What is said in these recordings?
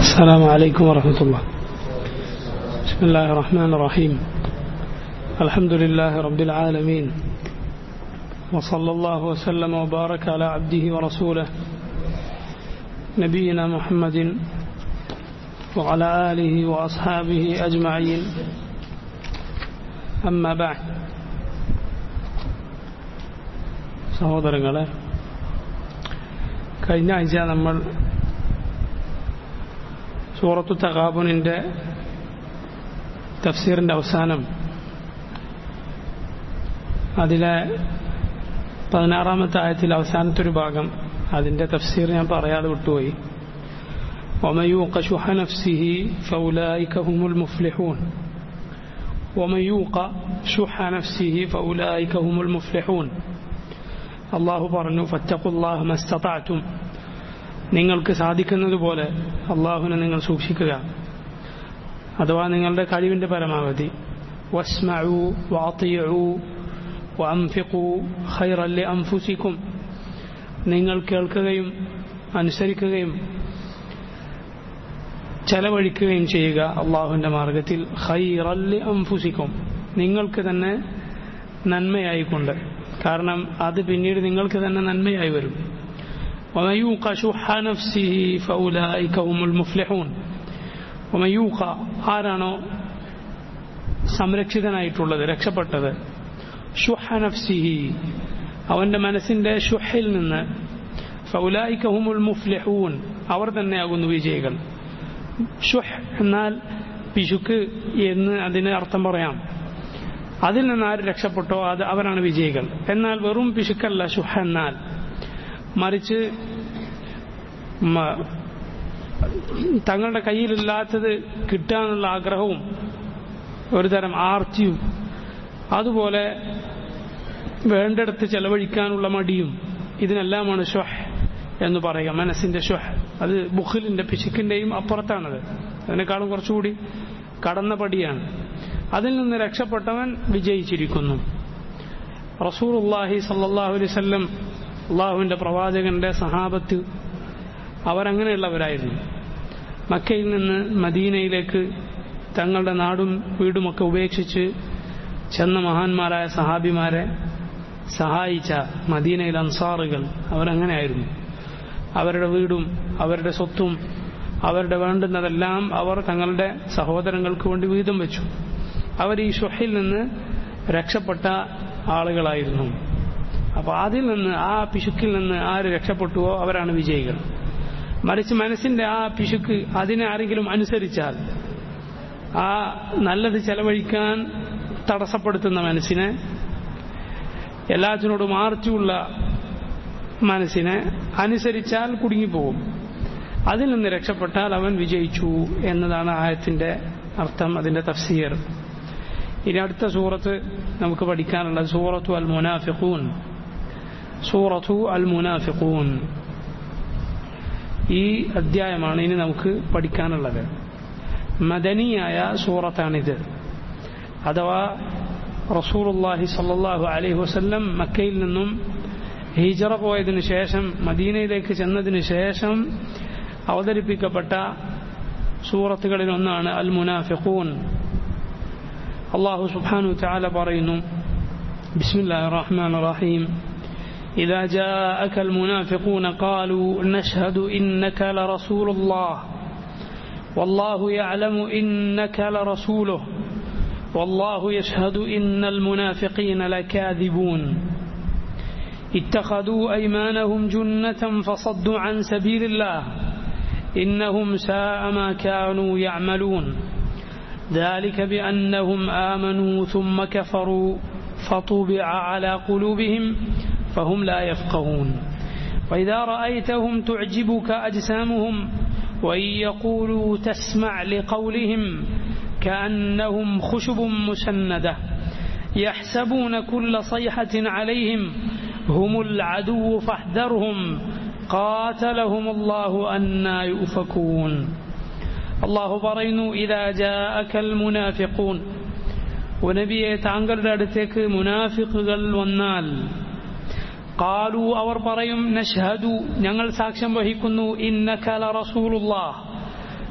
السلام عليكم ورحمة الله بسم الله الرحمن الرحيم الحمد لله رب العالمين وصلى الله وسلم وبارك على عبده ورسوله نبينا محمد وعلى آله وأصحابه أجمعين أما بعد സഹോദരങ്ങളെ കഴിഞ്ഞ ആഴ്ച നമ്മൾ സൂറത്തു തകാബുനിൻ്റെ തഫ്സീറിൻ്റെ അവസാനം അതിലെ പതിനാറാമത്തെ ആയത്തിൽ അവസാനത്തെ ഒരു ഭാഗം അതിൻ്റെ തഫ്സീർ ഞാൻ പറയാതെ വിട്ടുപോയി ومن يوق شح نفسه فأولئك هم المفلحون ومن يوق شح نفسه فأولئك هم المفلحون അള്ളാഹു പറഞ്ഞു ഫറ്റഖുല്ലാഹ് മസ്തതാറ്റും നിങ്ങൾക്ക് സാധിക്കുന്നത് പോലെ അള്ളാഹുവിനെ നിങ്ങൾ സൂക്ഷിക്കുക അഥവാ നിങ്ങളുടെ കഴിവിൻ്റെ പരമാവധി വസ്മഉ വാത്തിയു വഅംഫിഖു ഖൈറല്ലി അംഫുസിക്കും നിങ്ങൾ കേൾക്കുകയും അനുസരിക്കുകയും ചെലവഴിക്കുകയും ചെയ്യുക അള്ളാഹുവിൻ്റെ മാർഗത്തിൽ ഖൈറല്ലി അംഫുസിക്കും നിങ്ങൾക്ക് തന്നെ നന്മയായിക്കൊണ്ട് കാരണം അത് പിന്നീട് നിങ്ങൾക്ക് തന്നെ നന്മയായി വരും وميوق شح نفسه فأولئك هم المفلحون وميوق ആരാണോ സംരക്ഷിതനായിട്ടുള്ളത് രക്ഷപ്പെട്ടത് ഷുഹ നഫ്സിഹി അവന്റെ മനസ്സിന്റെ ഷുഹിൽ നിന്ന് ഫൗലായിക ഹുമുൽ മുഫ്ലിഹൂൻ അവർ തന്നെയാകുന്നു വിജയികൾ ഷുഹ് എന്നാൽ പിശുക്ക് എന്ന് അതിന് അർത്ഥം പറയാം അതിൽ നിന്ന് ആര് രക്ഷപ്പെട്ടോ അത് അവരാണ് വിജയികൾ എന്നാൽ വെറും പിശുക്കല്ല ഷുഹ എന്നാൽ മറിച്ച് തങ്ങളുടെ കയ്യിലില്ലാത്തത് കിട്ടാനുള്ള ആഗ്രഹവും ഒരു തരം ആർത്തിയും അതുപോലെ വേണ്ടിടത്ത് ചെലവഴിക്കാനുള്ള മടിയും ഇതിനെല്ലാമാണ് ഷൊഹ് എന്ന് പറയുക മനസ്സിന്റെ ഷൊഹ് അത് ബുഖിലിന്റെ പിശുക്കിന്റെയും അപ്പുറത്താണത് അതിനേക്കാളും കുറച്ചുകൂടി കടന്ന പടിയാണ് അതിൽ നിന്ന് രക്ഷപ്പെട്ടവൻ വിജയിച്ചിരിക്കുന്നു റസൂർല്ലാഹി സല്ലാഹു അലൈവല്ലം അള്ളാഹുവിൻ്റെ പ്രവാചകന്റെ സഹാബത്ത് അവരങ്ങനെയുള്ളവരായിരുന്നു മക്കയിൽ നിന്ന് മദീനയിലേക്ക് തങ്ങളുടെ നാടും വീടുമൊക്കെ ഉപേക്ഷിച്ച് ചെന്ന മഹാന്മാരായ സഹാബിമാരെ സഹായിച്ച മദീനയിലെ അൻസാറുകൾ അവരങ്ങനെയായിരുന്നു അവരുടെ വീടും അവരുടെ സ്വത്തും അവരുടെ വേണ്ടുന്നതെല്ലാം അവർ തങ്ങളുടെ സഹോദരങ്ങൾക്ക് വേണ്ടി വീതം വെച്ചു അവർ ഈ ഷുഹിൽ നിന്ന് രക്ഷപ്പെട്ട ആളുകളായിരുന്നു അപ്പോൾ അതിൽ നിന്ന് ആ പിശുക്കിൽ നിന്ന് ആര് രക്ഷപ്പെട്ടുവോ അവരാണ് വിജയികൾ മറിച്ച് മനസ്സിന്റെ ആ പിശുക്ക് അതിനെ ആരെങ്കിലും അനുസരിച്ചാൽ ആ നല്ലത് ചെലവഴിക്കാൻ തടസ്സപ്പെടുത്തുന്ന മനസ്സിനെ എല്ലാത്തിനോടും ആർത്തിയുള്ള മനസ്സിനെ അനുസരിച്ചാൽ കുടുങ്ങിപ്പോകും അതിൽ നിന്ന് രക്ഷപ്പെട്ടാൽ അവൻ വിജയിച്ചു എന്നതാണ് ആയത്തിന്റെ അർത്ഥം അതിന്റെ തഫ്സീർ ഇനി അടുത്ത സൂറത്ത് നമുക്ക് പഠിക്കാനുള്ളത് സൂറത്തു അൽ മുനാഫിഖൂൻ സൂറത്തു അൽ മുനാഫിഖൂൻ ഈ അധ്യായമാണ് ഇനി നമുക്ക് പഠിക്കാനുള്ളത് മദനിയായ സൂറത്താണിത് അഥവാ റസൂറുല്ലാഹി സല്ലാഹു അലൈഹി വസ്ല്ലം മക്കയിൽ നിന്നും ഹിജറ പോയതിനു ശേഷം മദീനയിലേക്ക് ചെന്നതിന് ശേഷം അവതരിപ്പിക്കപ്പെട്ട സൂറത്തുകളിൽ ഒന്നാണ് അൽ മുനാഫിഖൂൻ الله سبحانه وتعالى برين بسم الله الرحمن الرحيم إذا جاءك المنافقون قالوا نشهد إنك لرسول الله والله يعلم إنك لرسوله والله يشهد إن المنافقين لكاذبون اتخذوا أيمانهم جنة فصدوا عن سبيل الله إنهم ساء ما كانوا يعملون ذلك بأنهم آمنوا ثم كفروا فطبع على قلوبهم فهم لا يفقهون وإذا رأيتهم تعجبك أجسامهم وإن يقولوا تسمع لقولهم كأنهم خشب مسندة يحسبون كل صيحة عليهم هم العدو فاحذرهم قاتلهم الله أنا يؤفكون അള്ളാഹു പറയുന്നു ഇതാ ജാഅക്കൽ മുനാഫിഖൂൻ നബിയെ താങ്കളുടെ അടുത്തേക്ക് മുനാഫിഖുകൾ വന്നാൽ കാലു അവർ പറയും നഷ്ഹദു ഞങ്ങൾ സാക്ഷ്യം വഹിക്കുന്നു ഇന്നക റസൂലുള്ളാഹ്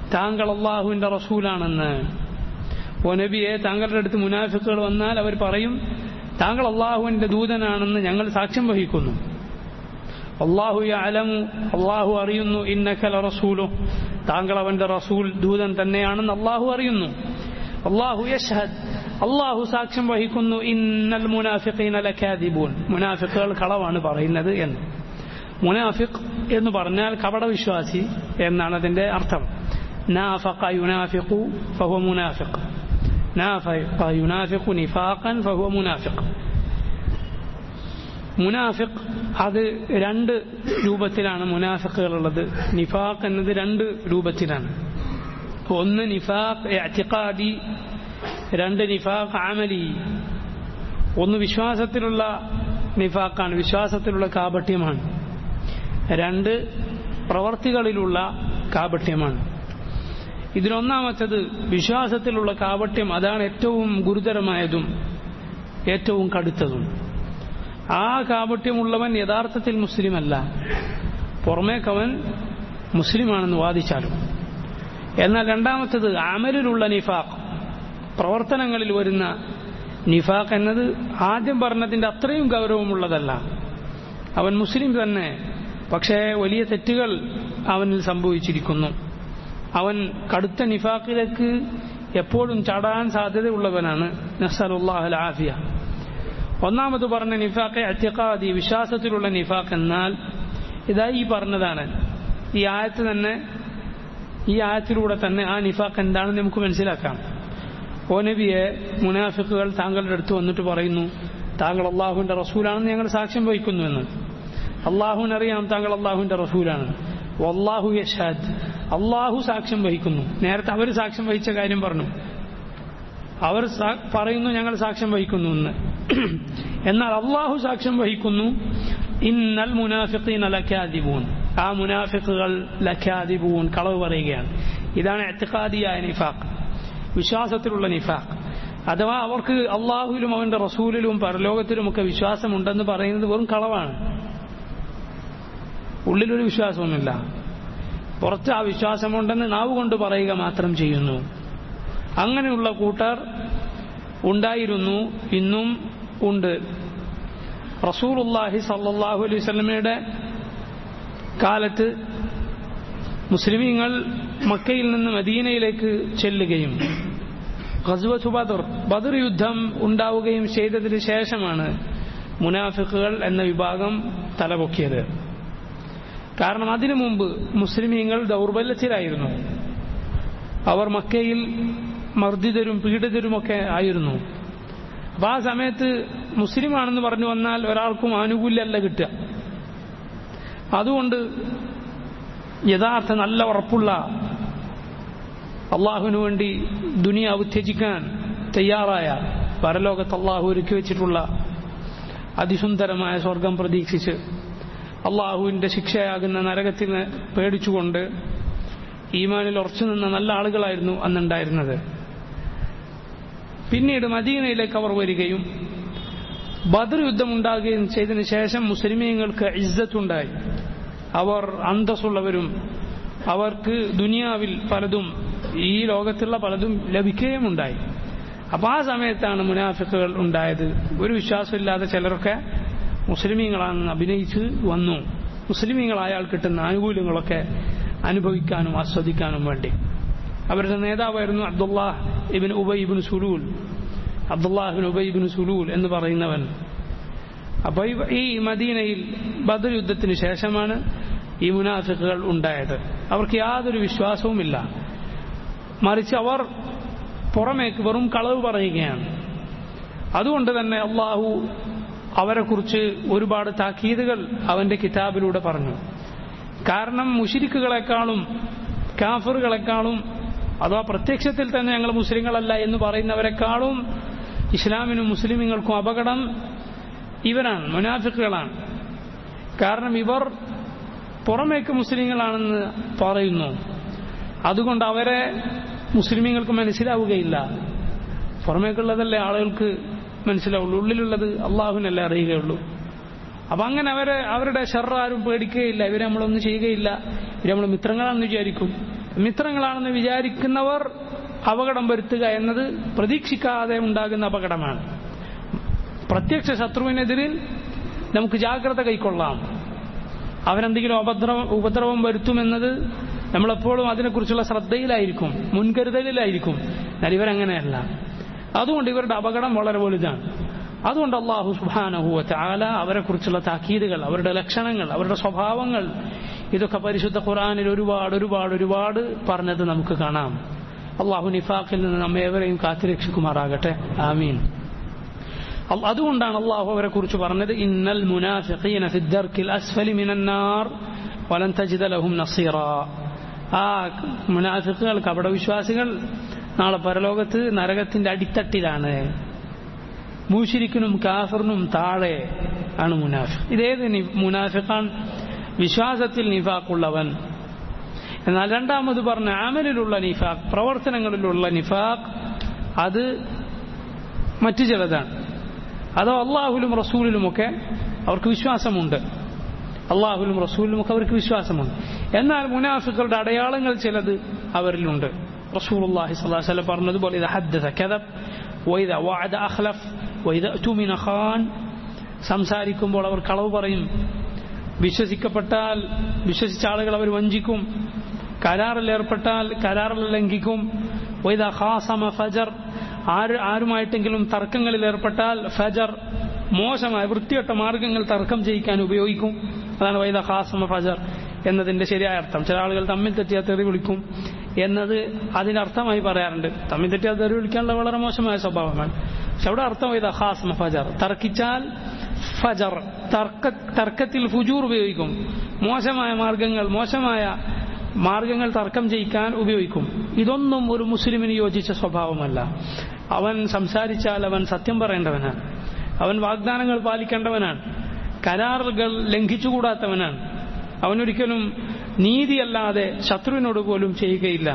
താങ്കൾ അള്ളാഹുവിന്റെ റസൂലാണെന്ന് ഓ നബിയെ താങ്കളുടെ അടുത്ത് മുനാഫിക്കുകൾ വന്നാൽ അവർ പറയും താങ്കൾ അള്ളാഹുവിന്റെ ദൂതനാണെന്ന് ഞങ്ങൾ സാക്ഷ്യം വഹിക്കുന്നു അള്ളാഹു അലമു അള്ളാഹു അറിയുന്നു ഇന്നക്കല റസൂലു താങ്കൾ അവന്റെ റസൂൽ ദൂതൻ തന്നെയാണെന്ന് അള്ളാഹു അറിയുന്നു അള്ളാഹു യഷ്ഹദ് അള്ളാഹു സാക്ഷ്യം വഹിക്കുന്നു ഇന്നൽ മുനാഫിഖീന ലക്കാദിബൂൻ മുനാഫിക്കുകൾ കളവാണ് പറയുന്നത് എന്ന് മുനാഫിഖ് എന്ന് പറഞ്ഞാൽ കപടവിശ്വാസി എന്നാണ് അതിന്റെ അർത്ഥം നാഫഖ യുനാഫിഖു ഫഹുവ മുനാഫിഖ് നാഫഖ യുനാഫിഖു നിഫാഖൻ ഫഹുവ മുനാഫിഖ് മുനാഫിഖ് അത് രണ്ട് രൂപത്തിലാണ് മുനാഫിക്കുകളുള്ളത് നിഫാഖ് എന്നത് രണ്ട് രൂപത്തിലാണ് ഒന്ന് നിഫാഖ് എഅ്തിഖാദി രണ്ട് നിഫാഖ് അമലി ഒന്ന് വിശ്വാസത്തിലുള്ള നിഫാഖാണ് വിശ്വാസത്തിലുള്ള കാപട്യമാണ് രണ്ട് പ്രവർത്തികളിലുള്ള കാപട്യമാണ് ഇതിലൊന്നാമത്തത് വിശ്വാസത്തിലുള്ള കാപട്യം അതാണ് ഏറ്റവും ഗുരുതരമായതും ഏറ്റവും കടുത്തതും ആ കാപട്യമുള്ളവൻ യഥാർത്ഥത്തിൽ മുസ്ലിമല്ല പുറമേക്കവൻ മുസ്ലിമാണെന്ന് വാദിച്ചാലും എന്നാൽ രണ്ടാമത്തത് അമലിലുള്ള നിഫാഖ് പ്രവർത്തനങ്ങളിൽ വരുന്ന നിഫാഖ് എന്നത് ആദ്യം പറഞ്ഞതിന്റെ അത്രയും ഗൗരവമുള്ളതല്ല അവൻ മുസ്ലിം തന്നെ പക്ഷേ വലിയ തെറ്റുകൾ അവനിൽ സംഭവിച്ചിരിക്കുന്നു അവൻ കടുത്ത നിഫാഖിലേക്ക് എപ്പോഴും ചാടാൻ സാധ്യതയുള്ളവനാണ് നസലുല്ലാഹൽ ആഫിയ ഒന്നാമത് പറഞ്ഞ നിഫാഖെ അത്യക്കാദി വിശ്വാസത്തിലുള്ള നിഫാഖ് എന്നാൽ ഇതാ ഈ പറഞ്ഞതാണ് ഈ ആയത്ത് തന്നെ ഈ ആയത്തിലൂടെ തന്നെ ആ നിഫാഖ് എന്താണെന്ന് നമുക്ക് മനസ്സിലാക്കാം ഓ നബിയെ മുനാഫിക്കുകൾ താങ്കളുടെ അടുത്ത് വന്നിട്ട് പറയുന്നു താങ്കൾ അള്ളാഹുവിന്റെ റസൂലാണെന്ന് ഞങ്ങൾ സാക്ഷ്യം വഹിക്കുന്നുവെന്ന് അള്ളാഹുവിനറിയാം താങ്കൾ അള്ളാഹുവിന്റെ റസൂലാണ് അള്ളാഹു യഷാദ് അള്ളാഹു സാക്ഷ്യം വഹിക്കുന്നു നേരത്തെ അവർ സാക്ഷ്യം വഹിച്ച കാര്യം പറഞ്ഞു അവർ പറയുന്നു ഞങ്ങൾ സാക്ഷ്യം വഹിക്കുന്നു എന്ന് എന്നാൽ അള്ളാഹു സാക്ഷ്യം വഹിക്കുന്നു ഇന്നൽ മുനാഫിഖീൻ ലഖാദിബൂൻ ആ മുനാഫിഖുകൾ ലഖാദിബൂൻ കളവ് പറയുകയാണ് ഇതാണ് എത്തിഖാദിയായ നിഫാഖ് വിശ്വാസത്തിലുള്ള നിഫാഖ് അഥവാ അവർക്ക് അള്ളാഹുവിലും അവന്റെ റസൂലിലും പരലോകത്തിലുമൊക്കെ വിശ്വാസമുണ്ടെന്ന് പറയുന്നത് വെറും കളവാണ് ഉള്ളിലൊരു വിശ്വാസമൊന്നുമില്ല പുറത്ത് ആ വിശ്വാസമുണ്ടെന്ന് നാവ് കൊണ്ട് പറയുക മാത്രം ചെയ്യുന്നു അങ്ങനെയുള്ള കൂട്ടർ ഉണ്ടായിരുന്നു ഇന്നും ഉണ്ട് റസൂലുല്ലാഹി സല്ലാഹു അലൈഹി സ്വലമയുടെ കാലത്ത് മുസ്ലിമീങ്ങൾ മക്കയിൽ നിന്ന് മദീനയിലേക്ക് ചെല്ലുകയും ഖസ്വത്ത് ബദർ ബദർ യുദ്ധം ഉണ്ടാവുകയും ചെയ്തതിനു ശേഷമാണ് മുനാഫിക്കുകൾ എന്ന വിഭാഗം തലപൊക്കിയത് കാരണം അതിനു മുമ്പ് മുസ്ലിമീങ്ങൾ ദൗർബല്യത്തിലായിരുന്നു അവർ മക്കയിൽ മർദ്ദിതരും പീഡിതരുമൊക്കെ ആയിരുന്നു അപ്പൊ ആ സമയത്ത് മുസ്ലിമാണെന്ന് പറഞ്ഞു വന്നാൽ ഒരാൾക്കും ആനുകൂല്യമല്ല കിട്ടുക അതുകൊണ്ട് യഥാർത്ഥ നല്ല ഉറപ്പുള്ള അള്ളാഹുവിനു വേണ്ടി ദുനിയാവ് ത്യജിക്കാൻ തയ്യാറായ പരലോകത്ത് അള്ളാഹു ഒരുക്കി വെച്ചിട്ടുള്ള അതിസുന്ദരമായ സ്വർഗം പ്രതീക്ഷിച്ച് അള്ളാഹുവിന്റെ ശിക്ഷയാകുന്ന നരകത്തിന് പേടിച്ചുകൊണ്ട് ഈമാനിൽ ഉറച്ചു നിന്ന നല്ല ആളുകളായിരുന്നു അന്നുണ്ടായിരുന്നത് പിന്നീട് മദീനയിലേക്ക് അവർ വരികയും ബദർ യുദ്ധം ഉണ്ടാകുകയും ചെയ്തതിനു ശേഷം മുസ്ലിമീങ്ങൾക്ക് ഇജ്ജത്തുണ്ടായി അവർ അന്തസ്സുള്ളവരും അവർക്ക് ദുനിയാവിൽ പലതും ഈ ലോകത്തുള്ള പലതും ലഭിക്കുകയും ഉണ്ടായി അപ്പൊ ആ സമയത്താണ് മുനാഫിക്കുകൾ ഉണ്ടായത് ഒരു വിശ്വാസമില്ലാതെ ചിലരൊക്കെ മുസ്ലിമീങ്ങളാണെന്ന് അഭിനയിച്ച് വന്നു മുസ്ലിമീങ്ങളായാൽ കിട്ടുന്ന ആനുകൂല്യങ്ങളൊക്കെ അനുഭവിക്കാനും ആസ്വദിക്കാനും വേണ്ടി അവരുടെ നേതാവായിരുന്നു അബ്ദുല്ലാഹ് ഇബിൻ ഉബൈ ഇബിൻ സുലൂൽ അബ്ദുല്ലാഹിബിൻ ഉബൈ ഇബിൻ സുലൂൽ എന്ന് പറയുന്നവൻ അപ്പൊ ഈ മദീനയിൽ ബദർ യുദ്ധത്തിന് ശേഷമാണ് ഈ മുനാഫിക്കുകൾ ഉണ്ടായത് അവർക്ക് യാതൊരു വിശ്വാസവുമില്ല മറിച്ച് അവർ പുറമേക്ക് വെറും കളവ് പറയുകയാണ് അതുകൊണ്ട് തന്നെ അള്ളാഹു അവരെക്കുറിച്ച് ഒരുപാട് താക്കീതുകൾ അവന്റെ കിതാബിലൂടെ പറഞ്ഞു കാരണം മുഷിരിക്കുകളെക്കാളും കാഫറുകളെക്കാളും അഥവാ പ്രത്യക്ഷത്തിൽ തന്നെ ഞങ്ങൾ മുസ്ലിങ്ങളല്ല എന്ന് പറയുന്നവരെക്കാളും ഇസ്ലാമിനും മുസ്ലിമുകൾക്കും അപകടം ഇവരാണ് മുനാഫിക്കുകളാണ് കാരണം ഇവർ പുറമേക്ക് മുസ്ലിങ്ങളാണെന്ന് പറയുന്നു അതുകൊണ്ട് അവരെ മുസ്ലിമീങ്ങൾക്ക് മനസ്സിലാവുകയില്ല പുറമേക്കുള്ളതല്ലേ ആളുകൾക്ക് മനസ്സിലാവുള്ളൂ ഉള്ളിലുള്ളത് അള്ളാഹുവിനല്ലേ അറിയുകയുള്ളൂ അപ്പൊ അങ്ങനെ അവരെ അവരുടെ ഷെറാരും പേടിക്കുകയില്ല ഇവരെ നമ്മളൊന്നും ചെയ്യുകയില്ല ഇവരെ നമ്മൾ മിത്രങ്ങളാണെന്ന് വിചാരിക്കും മിത്രങ്ങളാണെന്ന് വിചാരിക്കുന്നവർ അപകടം വരുത്തുക എന്നത് പ്രതീക്ഷിക്കാതെ ഉണ്ടാകുന്ന അപകടമാണ് പ്രത്യക്ഷ ശത്രുവിനെതിരിൽ നമുക്ക് ജാഗ്രത കൈക്കൊള്ളാം അവനെന്തെങ്കിലും ഉപദ്രവം ഉപദ്രവം വരുത്തുമെന്നത് നമ്മളെപ്പോഴും അതിനെക്കുറിച്ചുള്ള ശ്രദ്ധയിലായിരിക്കും മുൻകരുതലിലായിരിക്കും എന്നാൽ ഇവരങ്ങനെയല്ല അതുകൊണ്ട് ഇവരുടെ അപകടം വളരെ വലുതാണ് അതുകൊണ്ട് അള്ളാഹു സുബാനഹുവ ചാല അവരെക്കുറിച്ചുള്ള താക്കീതുകൾ അവരുടെ ലക്ഷണങ്ങൾ അവരുടെ സ്വഭാവങ്ങൾ ഇതൊക്കെ പരിശുദ്ധ ഖുറാനിൽ ഒരുപാട് ഒരുപാട് ഒരുപാട് പറഞ്ഞത് നമുക്ക് കാണാം അള്ളാഹു നിഫാഖിൽ നിന്ന് നമ്മെ ഏവരെയും കാത്തുരക്ഷിക്കുമാറാകട്ടെ ആമീൻ അതുകൊണ്ടാണ് അള്ളാഹു അവരെ കുറിച്ച് പറഞ്ഞത് ഇന്നൽ മുനാഫിഖീന ഫി ദർക്കിൽ അസ്ഫലി മിനന്നാർ വലൻ തജിദ ലഹും നസീറ ആ മുനാഫിഖുകൾ കപടവിശ്വാസികൾ നാളെ പരലോകത്ത് നരകത്തിന്റെ അടിത്തട്ടിലാണ് മൂശിരിക്കിനും കാഫറിനും താഴെ ആണ് മുനാഫിഖ് ഇതേത് മുനാഫിഖാൻ വിശ്വാസത്തിൽ നിഫാഖുള്ളവൻ എന്നാൽ രണ്ടാമത് പറഞ്ഞ ആമലിലുള്ള നിഫാഖ് പ്രവർത്തനങ്ങളിലുള്ള നിഫാഖ് അത് മറ്റു ചിലതാണ് അതോ അള്ളാഹുലും റസൂലിലുമൊക്കെ അവർക്ക് വിശ്വാസമുണ്ട് അള്ളാഹുലും റസൂലിലുമൊക്കെ അവർക്ക് വിശ്വാസമുണ്ട് എന്നാൽ മുനാഫിക്കളുടെ അടയാളങ്ങൾ ചിലത് അവരിലുണ്ട് റസൂൽ അള്ളാഹി സ്വലാഹു പറഞ്ഞതുപോലെ ഇത് ഹദ്ദ കഥബ് വൈദ വാദ അഖ്ലഫ് വൈദ തുമിന ഖാൻ സംസാരിക്കുമ്പോൾ അവർ കളവ് പറയും വിശ്വസിക്കപ്പെട്ടാൽ വിശ്വസിച്ച ആളുകൾ അവർ വഞ്ചിക്കും കരാറിൽ ഏർപ്പെട്ടാൽ കരാറിൽ ലംഘിക്കും വൈദ ഖാസമ ഫജർ ആര് ആരുമായിട്ടെങ്കിലും തർക്കങ്ങളിൽ ഏർപ്പെട്ടാൽ ഫജർ മോശമായ വൃത്തികെട്ട മാർഗങ്ങൾ തർക്കം ചെയ്യിക്കാൻ ഉപയോഗിക്കും അതാണ് വൈദ ഖാസമ ഫജർ എന്നതിന്റെ ശരിയായ അർത്ഥം ചില ആളുകൾ തമ്മിൽ തെറ്റിയാൽ തെറി വിളിക്കും എന്നത് അതിനർത്ഥമായി പറയാറുണ്ട് തമ്മിൽ തെറ്റിയാൽ തെറി വിളിക്കാനുള്ള വളരെ മോശമായ സ്വഭാവമാണ് പക്ഷെ അവിടെ അർത്ഥം വൈദ ഖാസമ ഫജർ തർക്കിച്ചാൽ ഫജർ തർക്ക തർക്കത്തിൽ ഫുജൂർ ഉപയോഗിക്കും മോശമായ മാർഗങ്ങൾ മോശമായ മാർഗങ്ങൾ തർക്കം ചെയ്യിക്കാൻ ഉപയോഗിക്കും ഇതൊന്നും ഒരു മുസ്ലിമിന് യോജിച്ച സ്വഭാവമല്ല അവൻ സംസാരിച്ചാൽ അവൻ സത്യം പറയേണ്ടവനാണ് അവൻ വാഗ്ദാനങ്ങൾ പാലിക്കേണ്ടവനാണ് കരാറുകൾ ലംഘിച്ചുകൂടാത്തവനാണ് അവനൊരിക്കലും നീതിയല്ലാതെ ശത്രുവിനോട് പോലും ചെയ്യുകയില്ല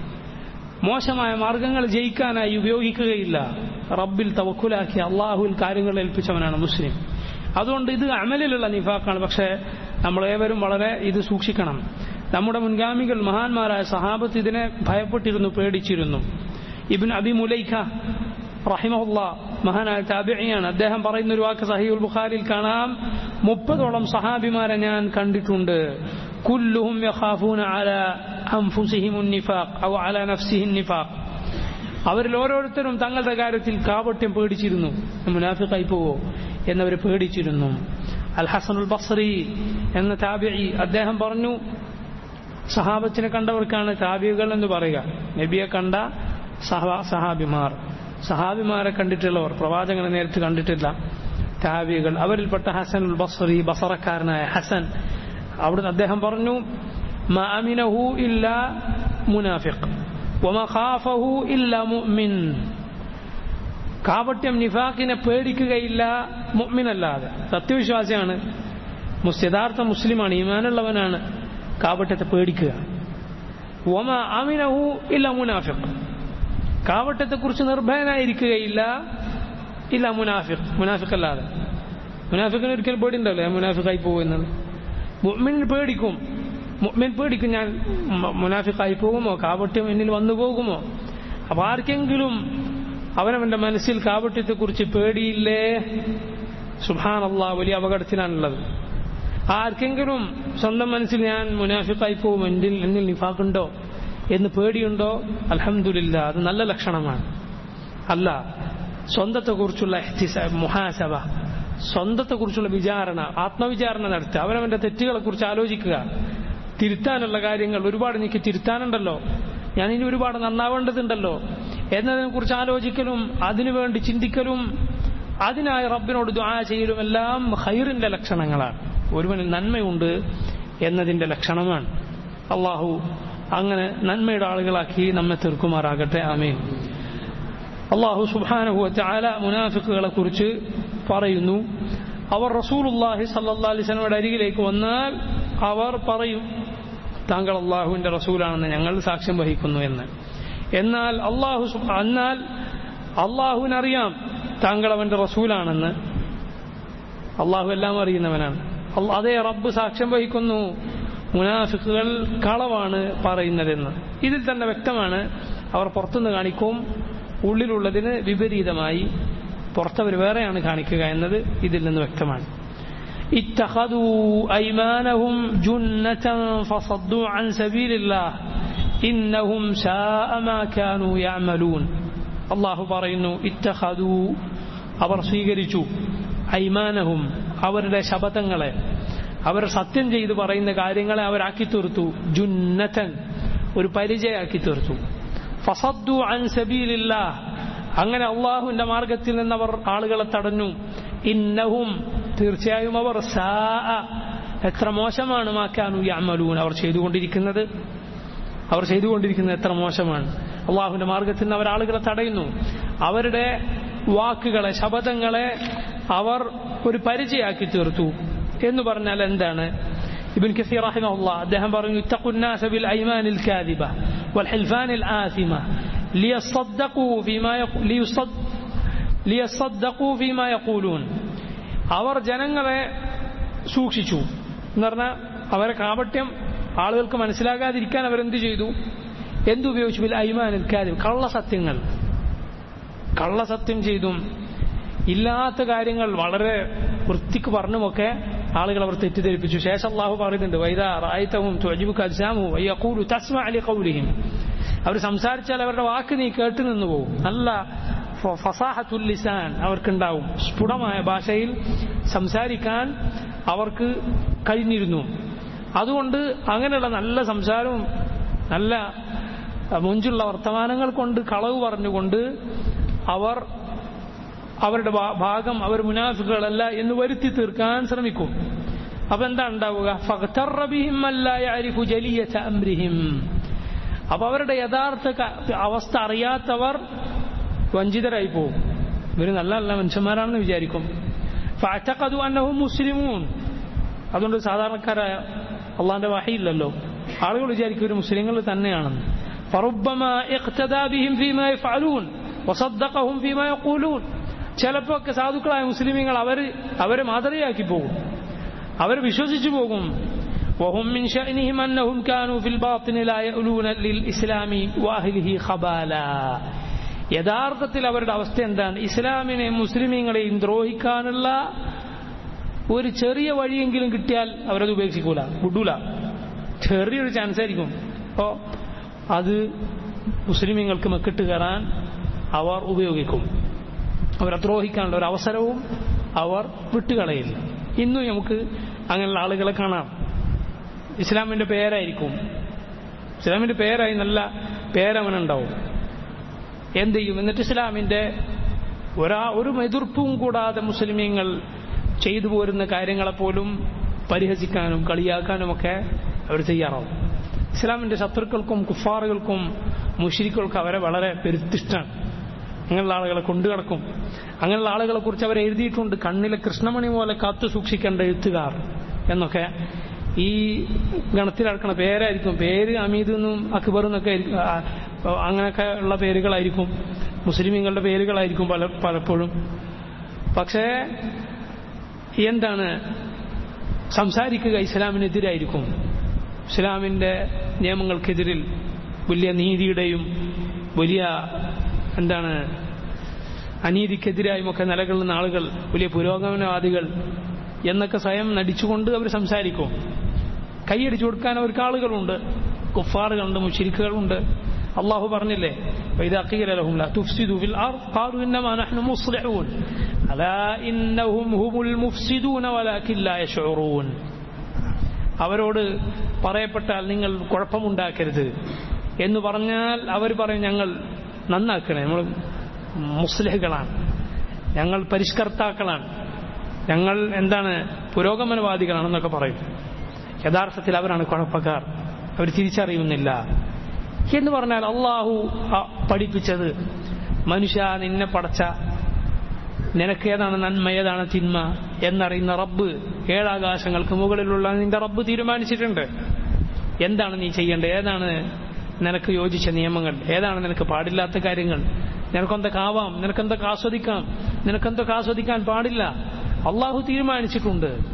മോശമായ മാർഗങ്ങൾ ജയിക്കാനായി ഉപയോഗിക്കുകയില്ല റബ്ബിൽ തവക്കുലാക്കി അള്ളാഹുൽ കാര്യങ്ങൾ ഏൽപ്പിച്ചവനാണ് മുസ്ലിം അതുകൊണ്ട് ഇത് അമലിലുള്ള നിഫാക്കാണ് പക്ഷേ നമ്മളേവരും വളരെ ഇത് സൂക്ഷിക്കണം നമ്മുടെ മുൻഗാമികൾ മഹാന്മാരായ സഹാബത്ത് ഇതിനെ ഭയപ്പെട്ടിരുന്നു പേടിച്ചിരുന്നു ഇബിൻ അബി മുലൈഖ റഹിമഹുല്ല മഹാനായ താബിയാണ് അദ്ദേഹം പറയുന്ന ഒരു വാക്ക് സഹീഉൽ ബുഖാരിയിൽ കാണാം മുപ്പതോളം സഹാബിമാരെ ഞാൻ കണ്ടിട്ടുണ്ട് കുല്ലുഹും യഖാഫൂന അല അൻഫുസിഹിം നിഫാഖ് ഔ അല നഫ്സിഹിൻ നിഫാഖ് അവരിൽ ഓരോരുത്തരും തങ്ങളുടെ കാര്യത്തിൽ കാപട്യം പേടിച്ചിരുന്നു മുനാഫിഖായി പോവോ എന്നവർ പേടിച്ചിരുന്നു അൽ ഹസനുൽ ബസ്രി എന്ന താബിഇ അദ്ദേഹം പറഞ്ഞു സഹാബത്തിനെ കണ്ടവർക്കാണ് താബികൾ എന്ന് പറയുക നബിയെ കണ്ട സഹാബിമാർ സഹാബിമാരെ കണ്ടിട്ടുള്ളവർ പ്രവാചകനെ നേരിട്ട് കണ്ടിട്ടില്ല താബികൾ അവരിൽപ്പെട്ട ഹസനുൽ ബസ്രി ബസറക്കാരനായ ഹസൻ അവിടുന്ന് അദ്ദേഹം പറഞ്ഞു മാമിനഹു ഇല്ല മുനാഫിഖ് വമഖാഫഹു ഇല്ല മുഅ്മിൻ കാപട്യം നിഫാഖിനെ പേടിക്കുകയില്ല മുഅ്മിനല്ലാതെ സത്യവിശ്വാസിയാണ് യഥാർത്ഥ മുസ്ലിമാണ് ഈമാനുള്ളവനാണ് കാപട്യത്തെ പേടിക്കുക ഒമ അമിനഹു ഇല്ല മുനാഫിഖ് കാവട്ടത്തെക്കുറിച്ച് നിർഭയനായിരിക്കുകയില്ല ഇല്ല മുനാഫിഖ് മുനാഫിഖ് അല്ലാതെ മുനാഫിഖിന് ഒരിക്കലും പേടിയുണ്ടാവില്ല മുനാഫിഖായി പോകുന്നത് മുഅ്മിനിന് പേടിക്കും മുഅ്മിൻ പേടിക്കും ഞാൻ മുനാഫിഖായി പോകുമോ കാവട്യം എന്നിൽ വന്നു പോകുമോ അപ്പൊ ആർക്കെങ്കിലും അവനവന്റെ മനസ്സിൽ കാവട്യത്തെക്കുറിച്ച് പേടിയില്ലേ സുഹാനല്ല വലിയ അപകടത്തിലാണുള്ളത് ആർക്കെങ്കിലും സ്വന്തം മനസ്സിൽ ഞാൻ മുനാഫിഖായി പോകും എന്നിൽ എന്നിൽ നിഫാഖുണ്ടോ എന്ന് പേടിയുണ്ടോ അലഹമില്ല അത് നല്ല ലക്ഷണമാണ് അല്ല സ്വന്തത്തെക്കുറിച്ചുള്ള മുഹാസഭ സ്വന്തത്തെക്കുറിച്ചുള്ള വിചാരണ ആത്മവിചാരണ നടത്തുക അവനവന്റെ തെറ്റുകളെ കുറിച്ച് ആലോചിക്കുക തിരുത്താനുള്ള കാര്യങ്ങൾ ഒരുപാട് എനിക്ക് തിരുത്താനുണ്ടല്ലോ ഞാൻ ഇനി ഒരുപാട് നന്നാവേണ്ടതുണ്ടല്ലോ എന്നതിനെ കുറിച്ച് ആലോചിക്കലും അതിനുവേണ്ടി ചിന്തിക്കലും അതിനായി റബ്ബിനോട് ദ്വാ ചെയ്യലും എല്ലാം ഹൈറിന്റെ ലക്ഷണങ്ങളാണ് ഒരുവനിൽ നന്മയുണ്ട് എന്നതിന്റെ ലക്ഷണമാണ് അള്ളാഹു അങ്ങനെ നന്മയുടെ ആളുകളാക്കി നമ്മെ തീർക്കുമാറാകട്ടെ ആമീൻ അള്ളാഹു സുബാനഹു ചാല മുനാഫിക്കുകളെ കുറിച്ച് പറയുന്നു അവർ റസൂലുല്ലാഹി സല്ലാ അലിസ്ലമയുടെ അരികിലേക്ക് വന്നാൽ അവർ പറയും താങ്കൾ അള്ളാഹുവിന്റെ റസൂലാണെന്ന് ഞങ്ങൾ സാക്ഷ്യം വഹിക്കുന്നു എന്ന് എന്നാൽ അള്ളാഹു എന്നാൽ അള്ളാഹുവിനറിയാം താങ്കൾ അവന്റെ റസൂലാണെന്ന് അള്ളാഹു എല്ലാം അറിയുന്നവനാണ് അതേ റബ്ബ് സാക്ഷ്യം വഹിക്കുന്നു മുനാഫിക്കുകൾ കളവാണ് പറയുന്നതെന്ന് ഇതിൽ തന്നെ വ്യക്തമാണ് അവർ പുറത്തുനിന്ന് കാണിക്കും ഉള്ളിലുള്ളതിന് വിപരീതമായി പുറത്തവർ വേറെയാണ് കാണിക്കുക എന്നത് ഇതിൽ നിന്ന് വ്യക്തമാണ് اتخذوا أيمانهم جنة فصدوا عن سبيل الله إنهم ساء ما كانوا يعملون الله പറയുന്നു اتخذوا അവർ സ്വീകരിച്ചു ഐമാനഹും അവരുടെ ശപഥങ്ങളെ അവർ സത്യം ചെയ്ത് പറയുന്ന കാര്യങ്ങളെ അവരാക്കി തീർത്തു ജുന്നതൻ ഒരു പരിചയാക്കി തീർത്തു ഫസദ്ദു അൻ സബീലില്ല അങ്ങനെ അള്ളാഹുവിന്റെ മാർഗത്തിൽ നിന്ന് അവർ ആളുകളെ തടഞ്ഞു ഇന്നഹും തീർച്ചയായും അവർ സാ എത്ര മോശമാണ് മാക്കാനു യമലൂൻ അവർ ചെയ്തുകൊണ്ടിരിക്കുന്നത് അവർ ചെയ്തുകൊണ്ടിരിക്കുന്നത് എത്ര മോശമാണ് അള്ളാഹുവിന്റെ മാർഗത്തിൽ നിന്ന് അവർ ആളുകളെ തടയുന്നു അവരുടെ വാക്കുകളെ ശബദങ്ങളെ അവർ ഒരു പരിചയാക്കി തീർത്തു എന്ന് പറഞ്ഞാൽ എന്താണ് ابن كثير رحمه الله അദ്ദേഹം പറഞ്ഞു اتقوا الناس بالأيمان الكاذبة والحلفان الآثمة ليصدقوا فيما يق- ليصد ليصدقوا فيما يقولون അവർ ജനങ്ങളെ സൂക്ഷിച്ചു എന്ന് പറഞ്ഞാൽ അവരെ കാപട്യം ആളുകൾക്ക് മനസ്സിലാകാതിരിക്കാൻ അവരെന്ത് ചെയ്തു എന്തുപയോഗിച്ചു ബിൽ ഐമാനിൽ കാര്യം കള്ളസത്യങ്ങൾ കള്ളസത്യം ചെയ്തും ഇല്ലാത്ത കാര്യങ്ങൾ വളരെ വൃത്തിക്ക് പറഞ്ഞുമൊക്കെ ആളുകൾ അവർ തെറ്റിദ്ധരിപ്പിച്ചു ശേഷം അള്ളാഹു പറയുന്നുണ്ട് വൈദാ റായത്തവും തുഅജിബുക അജ്സാമുഹു വയഖൂലു തസ്മഅ ലിഖൗലിഹിം അവർ സംസാരിച്ചാൽ അവരുടെ വാക്ക് നീ കേട്ടു നിന്നു പോകും നല്ല ഫ- ഫസാഹത്തുൽ ലിസാൻ അവർക്കുണ്ടാവും സ്ഫുടമായ ഭാഷയിൽ സംസാരിക്കാൻ അവർക്ക് കഴിഞ്ഞിരുന്നു അതുകൊണ്ട് അങ്ങനെയുള്ള നല്ല സംസാരവും നല്ല അഹ്, മുഞ്ചുള്ള വർത്തമാനങ്ങൾ കൊണ്ട് കളവ് പറഞ്ഞുകൊണ്ട് അവർ അവരുടെ ഭാ- ഭാഗം അവർ മുനാഫിക്കുകളല്ല എന്ന് വരുത്തി തീർക്കാൻ ശ്രമിക്കും അപ്പൊ എന്താ ഉണ്ടാവുക ഫഖ്തറ ബിഹിം അല്ലാ യഅരിഫു ജലിയത അംരിഹിം അപ്പൊ അവരുടെ യഥാർത്ഥ ക- അവസ്ഥ അറിയാത്തവർ വഞ്ചിതരായി പോകും ഇവർ നല്ല നല്ല മനുഷ്യന്മാരാണെന്ന് വിചാരിക്കും ഫഅതഖദു അന്നഹും മുസ്ലിമൂൻ അതുകൊണ്ട് സാധാരണക്കാരായ അള്ളാന്റെ വഹയില്ലല്ലോ ആളുകൾ വിചാരിക്കും ഇവർ മുസ്ലിങ്ങൾ തന്നെയാണെന്ന് فربما اقتدى بهم فيما يفعلون وصدقهم فيما يقولون ചിലപ്പോ ഒക്കെ സാധുക്കളായ മുസ്ലിമീങ്ങൾ അവർ അവരെ മാതൃകയാക്കി പോകും അവർ വിശ്വസിച്ചു പോകും وهم من شأنهم أنهم كانوا في الباطن لا يألون للإسلام وأهله خبالا യഥാർത്ഥത്തിൽ അവരുടെ അവസ്ഥ എന്താണ് ഇസ്ലാമിനെയും മുസ്ലിമീങ്ങളെയും ദ്രോഹിക്കാനുള്ള ഒരു ചെറിയ വഴിയെങ്കിലും കിട്ടിയാൽ അവരത് ഉപേക്ഷിക്കൂല വിടൂല ചെറിയൊരു ചാൻസ് ആയിരിക്കും അപ്പോൾ അത് മുസ്ലിമീങ്ങൾക്ക് മെക്കിട്ട് കയറാൻ അവർ ഉപയോഗിക്കും അവരെ ദ്രോഹിക്കാനുള്ള ഒരു അവസരവും അവർ വിട്ടുകളയില്ല ഇന്നും നമുക്ക് അങ്ങനെയുള്ള ആളുകളെ കാണാം ഇസ്ലാമിന്റെ പേരായിരിക്കും ഇസ്ലാമിന്റെ പേരായി നല്ല പേരവനുണ്ടാവും എന്ത് ചെയ്യും എന്നിട്ട് ഇസ്ലാമിന്റെ ഒരാ ഒരു എതിർപ്പും കൂടാതെ മുസ്ലിമീങ്ങൾ ചെയ്തു പോരുന്ന കാര്യങ്ങളെപ്പോലും പരിഹസിക്കാനും കളിയാക്കാനും ഒക്കെ അവർ തയ്യാറാവും ഇസ്ലാമിന്റെ ശത്രുക്കൾക്കും കുഫാറുകൾക്കും മുഷിരിക്കൾക്കും അവരെ വളരെ പെരുത്തിഷ്ടാണ് അങ്ങനെയുള്ള ആളുകളെ കൊണ്ടു കിടക്കും അങ്ങനെയുള്ള ആളുകളെ കുറിച്ച് അവർ എഴുതിയിട്ടുണ്ട് കണ്ണിലെ കൃഷ്ണമണി പോലെ കാത്തു സൂക്ഷിക്കേണ്ട എഴുത്തുകാർ എന്നൊക്കെ ഈ ഗണത്തിലടക്കണ പേരായിരിക്കും പേര് അമീദ് എന്നും അക്ബർ എന്നൊക്കെ ആയിരിക്കും. ആ, അങ്ങനെയൊക്കെ ഉള്ള പേരുകളായിരിക്കും മുസ്ലിമീങ്ങളുടെ പേരുകളായിരിക്കും പല പലപ്പോഴും പക്ഷേ എന്താണ് സംസാരിക്കുക ഇസ്ലാമിനെതിരായിരിക്കും ഇസ്ലാമിന്റെ നിയമങ്ങൾക്കെതിരിൽ വലിയ നീതിയുടെയും വലിയ എന്താണ് അനീതിക്കെതിരായും ഒക്കെ നിലകൊള്ളുന്ന ആളുകൾ വലിയ പുരോഗമനവാദികൾ എന്നൊക്കെ സ്വയം നടിച്ചുകൊണ്ട് അവർ സംസാരിക്കും കൈയടിച്ചു കൊടുക്കാൻ അവർക്ക് ആളുകളുണ്ട് കുഫാറുകളുണ്ട് മുഷിരിക്കുകളുണ്ട് അള്ളാഹു പറഞ്ഞില്ലേ وإذا قيل لهم لا تفسدوا في الأرض قالوا إنما نحن مصلحون ألا إنهم هم المفسدون ولكن لا يشعرون അവരോട് പറയപ്പെട്ടാൽ നിങ്ങൾ കുഴപ്പമുണ്ടാക്കരുത് എന്ന് പറഞ്ഞാൽ അവർ പറയും ഞങ്ങൾ നന്നാക്കണേ നമ്മൾ മുസ്ലിഹുകളാണ് ഞങ്ങൾ പരിഷ്കർത്താക്കളാണ് ഞങ്ങൾ എന്താണ് പുരോഗമനവാദികളാണെന്നൊക്കെ പറയും യഥാർത്ഥത്തിൽ അവരാണ് കുഴപ്പക്കാർ അവർ തിരിച്ചറിയുന്നില്ല എന്ന് പറഞ്ഞാൽ അള്ളാഹു ആ പഠിപ്പിച്ചത് മനുഷ്യ നിന്നെ പടച്ച നിനക്ക് ഏതാണ് നന്മ ഏതാണ് തിന്മ എന്നറിയുന്ന റബ്ബ് ഏഴാകാശങ്ങൾക്ക് മുകളിലുള്ള നിന്റെ റബ്ബ് തീരുമാനിച്ചിട്ടുണ്ട് എന്താണ് നീ ചെയ്യേണ്ടത് ഏതാണ് നിനക്ക് യോജിച്ച നിയമങ്ങൾ ഏതാണ് നിനക്ക് പാടില്ലാത്ത കാര്യങ്ങൾ നിനക്കെന്തൊക്കെ ആവാം നിനക്കെന്തൊക്കെ ആസ്വദിക്കാം നിനക്കെന്തൊക്കെ ആസ്വദിക്കാൻ പാടില്ല അള്ളാഹു തീരുമാനിച്ചിട്ടുണ്ട്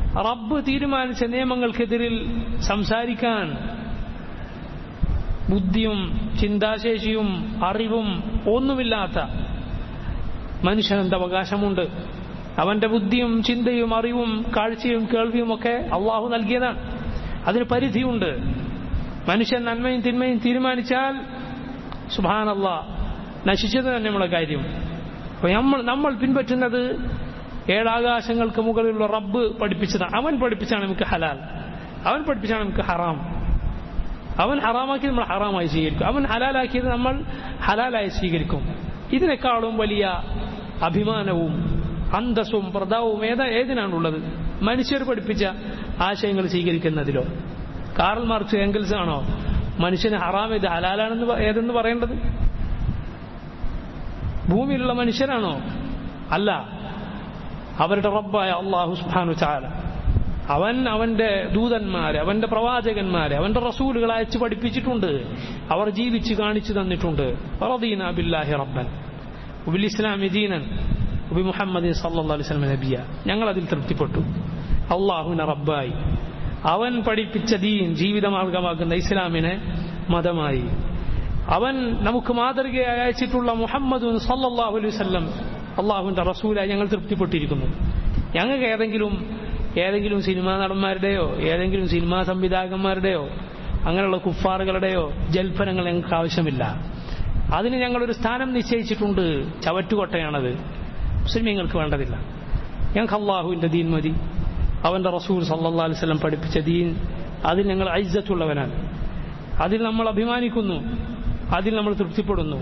റബ്ബ് തീരുമാനിച്ച നിയമങ്ങൾക്കെതിരിൽ സംസാരിക്കാൻ ബുദ്ധിയും ചിന്താശേഷിയും അറിവും ഒന്നുമില്ലാത്ത മനുഷ്യനെന്ത് അവകാശമുണ്ട് അവന്റെ ബുദ്ധിയും ചിന്തയും അറിവും കാഴ്ചയും കേൾവിയും ഒക്കെ അള്ളാഹു നൽകിയതാണ് അതിന് പരിധിയുണ്ട് മനുഷ്യൻ നന്മയും തിന്മയും തീരുമാനിച്ചാൽ സുബാനല്ല നശിച്ചത് തന്നെ നമ്മളെ കാര്യം അപ്പൊ നമ്മൾ നമ്മൾ പിൻപറ്റുന്നത് ഏഴാകാശങ്ങൾക്ക് മുകളിലുള്ള റബ്ബ് പഠിപ്പിച്ചതാണ് അവൻ പഠിപ്പിച്ചാണ് നമുക്ക് ഹലാൽ അവൻ പഠിപ്പിച്ചാണ് നമുക്ക് ഹറാം അവൻ ഹറാമാക്കിയത് നമ്മൾ ഹറാമായി സ്വീകരിക്കും അവൻ ഹലാലാക്കിയത് നമ്മൾ ഹലാലായി സ്വീകരിക്കും ഇതിനേക്കാളും വലിയ അഭിമാനവും അന്തസ്സും പ്രതാവും ഏതാ ഏതിനാണുള്ളത് മനുഷ്യർ പഠിപ്പിച്ച ആശയങ്ങൾ സ്വീകരിക്കുന്നതിലോ കാറൽ മാർക്സ് എങ്കിൽസ് ആണോ മനുഷ്യന് ഹറാം ഇത് ഹലാലാണെന്ന് ഏതെന്ന് പറയേണ്ടത് ഭൂമിയിലുള്ള മനുഷ്യരാണോ അല്ല അവരുടെ റബ്ബായ അള്ളാഹു സുബാനു ചാല അവൻ അവന്റെ ദൂതന്മാരെ അവന്റെ പ്രവാചകന്മാരെ അവന്റെ റസൂലുകൾ അയച്ച് പഠിപ്പിച്ചിട്ടുണ്ട് അവർ ജീവിച്ച് കാണിച്ചു തന്നിട്ടുണ്ട് റദീന ബില്ലാഹി റബ്ബൻ ഉബിൽ ഇസ്ലാമി ദീനൻ ഉബി മുഹമ്മദ് സല്ലാ അലൈഹി നബിയ ഞങ്ങൾ അതിൽ തൃപ്തിപ്പെട്ടു അള്ളാഹുവിനെ റബ്ബായി അവൻ പഠിപ്പിച്ച ദീൻ ജീവിതമാർഗമാക്കുന്ന ഇസ്ലാമിനെ മതമായി അവൻ നമുക്ക് മാതൃകയായി അയച്ചിട്ടുള്ള മുഹമ്മദ് സല്ലാഹു അലൈഹി വല്ലം അള്ളാഹുവിന്റെ റസൂലായി ഞങ്ങൾ തൃപ്തിപ്പെട്ടിരിക്കുന്നു ഞങ്ങൾക്ക് ഏതെങ്കിലും ഏതെങ്കിലും സിനിമാ നടന്മാരുടെയോ ഏതെങ്കിലും സിനിമാ സംവിധായകന്മാരുടെയോ അങ്ങനെയുള്ള കുഫാറുകളുടെയോ ജൽപ്പനങ്ങൾ ഞങ്ങൾക്ക് ആവശ്യമില്ല അതിന് ഞങ്ങളൊരു സ്ഥാനം നിശ്ചയിച്ചിട്ടുണ്ട് ചവറ്റുകൊട്ടയാണത് മുസ്ലിമീങ്ങൾക്ക് വേണ്ടതില്ല ഞങ്ങൾക്ക് അള്ളാഹുവിന്റെ ദീൻ മതി അവന്റെ റസൂൽ സല്ലാ അലിസ്ലം പഠിപ്പിച്ച ദീൻ അതിൽ ഞങ്ങൾ ഐസത്തുള്ളവനാണ് അതിൽ നമ്മൾ അഭിമാനിക്കുന്നു അതിൽ നമ്മൾ തൃപ്തിപ്പെടുന്നു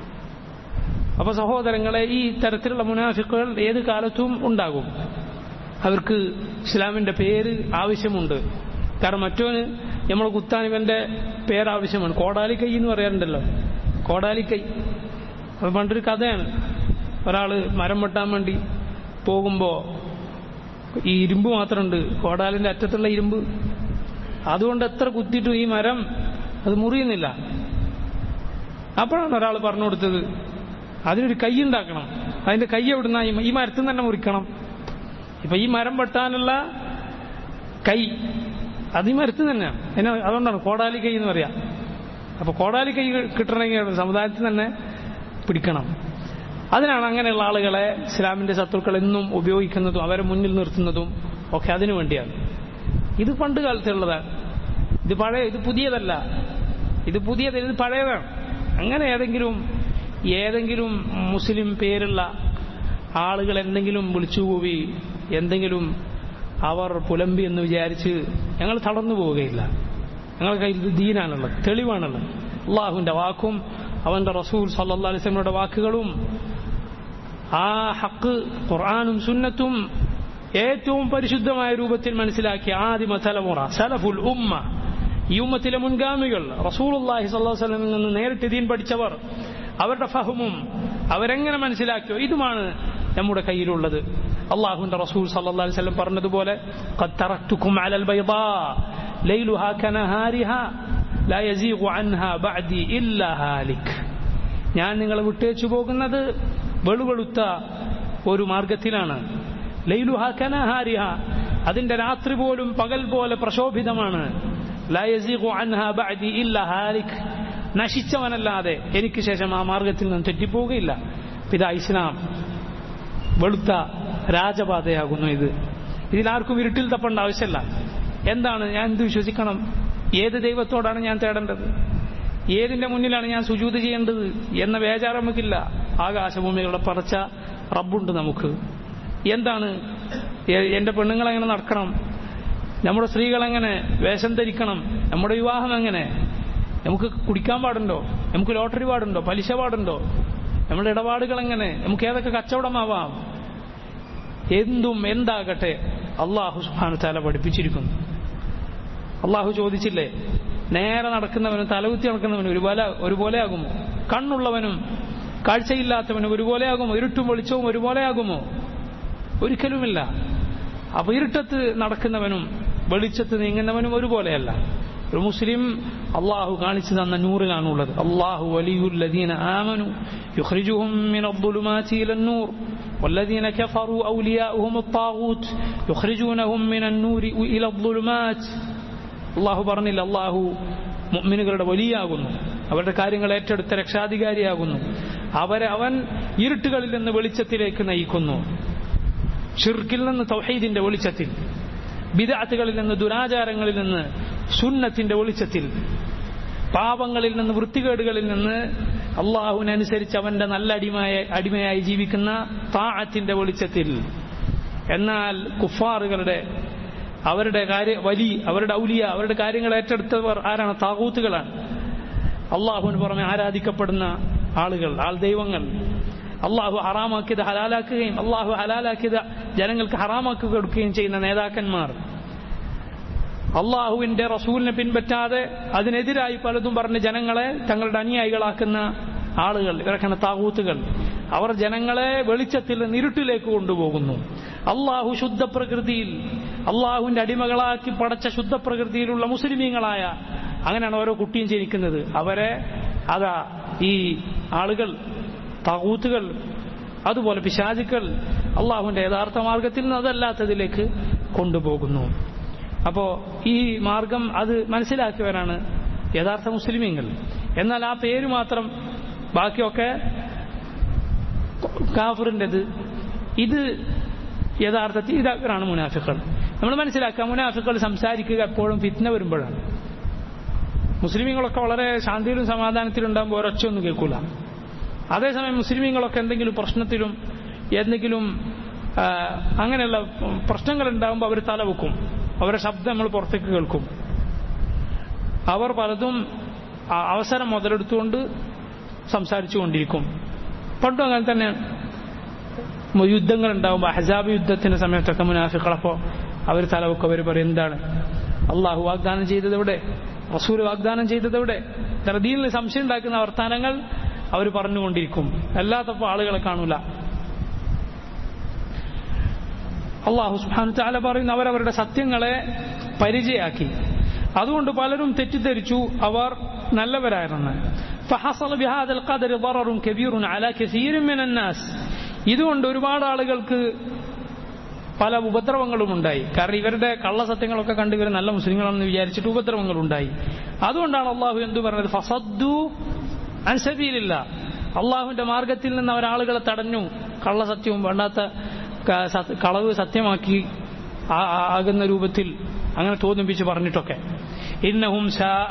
അപ്പൊ സഹോദരങ്ങളെ ഈ തരത്തിലുള്ള മുനാഫിക്കുകൾ ഏത് കാലത്തും ഉണ്ടാകും അവർക്ക് ഇസ്ലാമിന്റെ പേര് ആവശ്യമുണ്ട് കാരണം മറ്റോന് നമ്മൾ കുത്താൻ ഇവന്റെ പേരാവശ്യമാണ് കോടാലിക്കൈ എന്ന് പറയാറുണ്ടല്ലോ കോടാലിക്കൈ അത് പണ്ടൊരു കഥയാണ് ഒരാള് മരം വെട്ടാൻ വേണ്ടി പോകുമ്പോ ഈ ഇരുമ്പ് മാത്രമുണ്ട് കോടാലിന്റെ അറ്റത്തുള്ള ഇരുമ്പ് അതുകൊണ്ട് എത്ര കുത്തിയിട്ടും ഈ മരം അത് മുറിയുന്നില്ല അപ്പോഴാണ് ഒരാൾ പറഞ്ഞു കൊടുത്തത് അതിനൊരു കൈ ഉണ്ടാക്കണം അതിന്റെ കൈ എവിടുന്ന ഈ മരത്തിൽ തന്നെ മുറിക്കണം ഇപ്പൊ ഈ മരം വെട്ടാനുള്ള കൈ അത് ഈ മരത്തിൽ തന്നെയാണ് എന്നെ അതുകൊണ്ടാണ് കോടാലി കൈ എന്ന് പറയാം അപ്പൊ കോടാലി കൈ കിട്ടണമെങ്കിൽ സമുദായത്തിൽ തന്നെ പിടിക്കണം അതിനാണ് അങ്ങനെയുള്ള ആളുകളെ ഇസ്ലാമിന്റെ ശത്രുക്കൾ എന്നും ഉപയോഗിക്കുന്നതും അവരെ മുന്നിൽ നിർത്തുന്നതും ഒക്കെ അതിനു വേണ്ടിയാണ് ഇത് പണ്ട് കാലത്തുള്ളതാണ് ഇത് പഴയ ഇത് പുതിയതല്ല ഇത് പുതിയതല്ല ഇത് പഴയതാണ് അങ്ങനെ ഏതെങ്കിലും ഏതെങ്കിലും മുസ്ലിം പേരുള്ള ആളുകൾ എന്തെങ്കിലും വിളിച്ചുകൂവി എന്തെങ്കിലും അവർ പുലമ്പി എന്ന് വിചാരിച്ച് ഞങ്ങൾ തളർന്നു പോവുകയില്ല ഞങ്ങളുടെ കയ്യിൽ ദീനാണുള്ളത് തെളിവാണുള്ളത് അള്ളാഹുവിന്റെ വാക്കും അവന്റെ റസൂൽ സല്ലാ അലിസ്ലമിയുടെ വാക്കുകളും ആ ഹക്ക് ഖുർആാനും സുന്നത്തും ഏറ്റവും പരിശുദ്ധമായ രൂപത്തിൽ മനസ്സിലാക്കിയ ആദിമ തലമുറ സലഫുൽ ഉമ്മ ഈ ഉമ്മത്തിലെ മുൻഗാമികൾ റസൂലുല്ലാഹി സ്വല്ലല്ലാഹു അലൈഹി വസല്ലമയിൽ നിന്ന് നേരിട്ട് ദീൻ പഠിച്ചവർ അവരുടെ ഫഹമും അവരെങ്ങനെ മനസ്സിലാക്കിയോ ഇതുമാണ് നമ്മുടെ കയ്യിലുള്ളത് അള്ളാഹുവിന്റെ റസൂൽ സല്ലല്ലാഹു അലൈഹി വസല്ലം പറഞ്ഞതുപോലെ ഖദ് തറക്തുക്കും അലൽ ബൈദാ ലൈലുഹാ കനഹാരിഹാ ലാ യസീഗു അൻഹാ ബഅദി ഇല്ലാ ഹാലിക് ഞാൻ നിങ്ങളെ വിട്ടേച്ചു പോകുന്നത് വെളുവെളുത്ത ഒരു മാർഗത്തിലാണ് ലൈലുഹാ കനഹാരിഹ അതിന്റെ രാത്രി പോലും പകൽ പോലെ പ്രശോഭിതമാണ് ലാ യസീഗു അൻഹാ ബഅദി ഇല്ലാ ഹാലിക് നശിച്ചവനല്ലാതെ എനിക്ക് ശേഷം ആ മാർഗത്തിൽ നിന്ന് തെറ്റിപ്പോവുകയില്ല പിതാ ഇസ്ലാം വെളുത്ത രാജപാതയാകുന്നു ഇത് ഇതിലാർക്കും ഇരുട്ടിൽ തപ്പേണ്ട ആവശ്യമല്ല എന്താണ് ഞാൻ എന്ത് വിശ്വസിക്കണം ഏത് ദൈവത്തോടാണ് ഞാൻ തേടേണ്ടത് ഏതിന്റെ മുന്നിലാണ് ഞാൻ സുജൂത് ചെയ്യേണ്ടത് എന്ന വേചാരം നമുക്കില്ല ആകാശഭൂമികളുടെ പറച്ച റബ്ബുണ്ട് നമുക്ക് എന്താണ് എന്റെ പെണ്ണുങ്ങൾ എങ്ങനെ നടക്കണം നമ്മുടെ സ്ത്രീകൾ എങ്ങനെ വേഷം ധരിക്കണം നമ്മുടെ വിവാഹം എങ്ങനെ നമുക്ക് കുടിക്കാൻ പാടുണ്ടോ നമുക്ക് ലോട്ടറി പാടുണ്ടോ പലിശ പാടുണ്ടോ നമ്മുടെ ഇടപാടുകൾ എങ്ങനെ നമുക്ക് ഏതൊക്കെ കച്ചവടമാവാം എന്തും എന്താകട്ടെ അള്ളാഹു സുഹാനു താല പഠിപ്പിച്ചിരിക്കുന്നു അള്ളാഹു ചോദിച്ചില്ലേ നേരെ നടക്കുന്നവനും തലകുത്തി നടക്കുന്നവനും ഒരുപോലെ ഒരുപോലെയാകുമോ കണ്ണുള്ളവനും കാഴ്ചയില്ലാത്തവനും ഒരുപോലെയാകുമോ ഇരുട്ടും വെളിച്ചവും ഒരുപോലെയാകുമോ ഒരിക്കലുമില്ല അപ്പൊ ഇരുട്ടത്ത് നടക്കുന്നവനും വെളിച്ചത്ത് നീങ്ങുന്നവനും ഒരുപോലെയല്ല ഒരു മുസ്ലിം അള്ളാഹു കാണിച്ചു തന്ന നൂറിലാണുള്ളത് അള്ളാഹു വലിയുല്ലദീന ആമനു യുഖ്രിജുഹും മിന الظلمات إلى النور والذين كفروا أولياؤهم الطاغوت يخرجونهم من النور إلى الظلمات അള്ളാഹു പറഞ്ഞില്ല അള്ളാഹു മുഅ്മിനുകളുടെ വലിയാകുന്നു അവരുടെ കാര്യങ്ങൾ ഏറ്റെടുത്ത രക്ഷാധികാരിയാകുന്നു അവരെ അവൻ ഇരുട്ടുകളിൽ നിന്ന് വെളിച്ചത്തിലേക്ക് നയിക്കുന്നു ഷിർക്കിൽ നിന്ന് തൗഹീദിന്റെ വെളിച്ചത്തിൽ ബിദാത്തുകളിൽ നിന്ന് ദുരാചാരങ്ങളിൽ നിന്ന് സുന്നത്തിന്റെ വെളിച്ചത്തിൽ പാപങ്ങളിൽ നിന്ന് വൃത്തികേടുകളിൽ നിന്ന് അള്ളാഹുവിനനുസരിച്ച് അവന്റെ നല്ല അടിമയായി അടിമയായി ജീവിക്കുന്ന താഴത്തിന്റെ വെളിച്ചത്തിൽ എന്നാൽ കുഫാറുകളുടെ അവരുടെ കാര്യ വലി അവരുടെ ഔലിയ അവരുടെ കാര്യങ്ങൾ ഏറ്റെടുത്തവർ ആരാണ് താകൂത്തുകളാണ് അള്ളാഹുവിന് പുറമെ ആരാധിക്കപ്പെടുന്ന ആളുകൾ ആൾ ദൈവങ്ങൾ അള്ളാഹു ഹറാമാക്കിയത് ഹലാലാക്കുകയും അള്ളാഹു ഹലാലാക്കിയത് ജനങ്ങൾക്ക് ഹറാമാക്കി കൊടുക്കുകയും ചെയ്യുന്ന നേതാക്കന്മാർ അള്ളാഹുവിന്റെ റസൂലിനെ പിൻപറ്റാതെ അതിനെതിരായി പലതും പറഞ്ഞ് ജനങ്ങളെ തങ്ങളുടെ അനുയായികളാക്കുന്ന ആളുകൾ ഇവരൊക്കെയാണ് താകൂത്തുകൾ അവർ ജനങ്ങളെ വെളിച്ചത്തിൽ നിന്ന് ഇരുട്ടിലേക്ക് കൊണ്ടുപോകുന്നു അള്ളാഹു ശുദ്ധ പ്രകൃതിയിൽ അള്ളാഹുവിന്റെ അടിമകളാക്കി പടച്ച ശുദ്ധ പ്രകൃതിയിലുള്ള മുസ്ലിമീങ്ങളായ അങ്ങനെയാണ് ഓരോ കുട്ടിയും ജനിക്കുന്നത് അവരെ അതാ ഈ ആളുകൾ താകൂത്തുകൾ അതുപോലെ പിശാചുക്കൾ അള്ളാഹുവിന്റെ യഥാർത്ഥ മാർഗത്തിൽ നിന്ന് അതല്ലാത്തതിലേക്ക് കൊണ്ടുപോകുന്നു അപ്പോ ഈ മാർഗം അത് മനസ്സിലാക്കിയവരാണ് യഥാർത്ഥ മുസ്ലിമീങ്ങൾ എന്നാൽ ആ പേര് മാത്രം ബാക്കിയൊക്കെ കാഫറിൻ്റെത് ഇത് യഥാർത്ഥത്തിൽ ഇതാണ് മുനാഫിക്കൾ നമ്മൾ മനസ്സിലാക്കുക മുനാഫിക്കൾ സംസാരിക്കുക എപ്പോഴും ഫിറ്റ്ന വരുമ്പോഴാണ് മുസ്ലിമീങ്ങളൊക്കെ വളരെ ശാന്തിയിലും സമാധാനത്തിലും ഉണ്ടാകുമ്പോൾ ഒരൊച്ചൊന്നും കേൾക്കൂല അതേസമയം മുസ്ലിമീങ്ങളൊക്കെ എന്തെങ്കിലും പ്രശ്നത്തിലും എന്തെങ്കിലും അങ്ങനെയുള്ള പ്രശ്നങ്ങൾ ഉണ്ടാകുമ്പോൾ അവർ തലവെക്കും അവരുടെ ശബ്ദം നമ്മൾ പുറത്തേക്ക് കേൾക്കും അവർ പലതും അവസരം മുതലെടുത്തുകൊണ്ട് സംസാരിച്ചു കൊണ്ടിരിക്കും പണ്ടും അങ്ങനെ തന്നെ യുദ്ധങ്ങൾ ഉണ്ടാകുമ്പോൾ അഹസാബ് യുദ്ധത്തിന്റെ സമയത്തൊക്കെ മുനാഫിക്കളപ്പോൾ അവർ തലവെക്കും അവർ പറയും എന്താണ് അള്ളാഹു വാഗ്ദാനം ചെയ്തത് എവിടെ റസൂൽ വാഗ്ദാനം ചെയ്തത് എവിടെ ദീനിൽ സംശയം ഉണ്ടാക്കുന്ന വർത്താനങ്ങൾ അവർ പറഞ്ഞുകൊണ്ടിരിക്കും അല്ലാത്തപ്പോൾ ആളുകളെ കാണൂല അള്ളാഹു സുബാനു താല പറയുന്ന അവരവരുടെ സത്യങ്ങളെ പരിചയാക്കി അതുകൊണ്ട് പലരും തെറ്റിദ്ധരിച്ചു അവർ നല്ലവരായിരുന്നു ഇതുകൊണ്ട് ഒരുപാട് ആളുകൾക്ക് പല ഉപദ്രവങ്ങളും ഉണ്ടായി കാരണം ഇവരുടെ കള്ളസത്യങ്ങളൊക്കെ കണ്ട് ഇവർ നല്ല മുസ്ലിങ്ങളാണെന്ന് വിചാരിച്ചിട്ട് ഉപദ്രവങ്ങൾ ഉണ്ടായി അതുകൊണ്ടാണ് അള്ളാഹു എന്തു പറഞ്ഞത് ഫസദ്ദു അൻസബീലില്ല അള്ളാഹുവിന്റെ മാർഗത്തിൽ നിന്ന് അവരാളുകളെ തടഞ്ഞു കള്ളസത്യവും വേണ്ടാത്ത കളവ് സത്യമാക്കി ആകുന്ന രൂപത്തിൽ അങ്ങനെ തോന്നിപ്പിച്ച് പറഞ്ഞിട്ടൊക്കെ ഇന്നഹും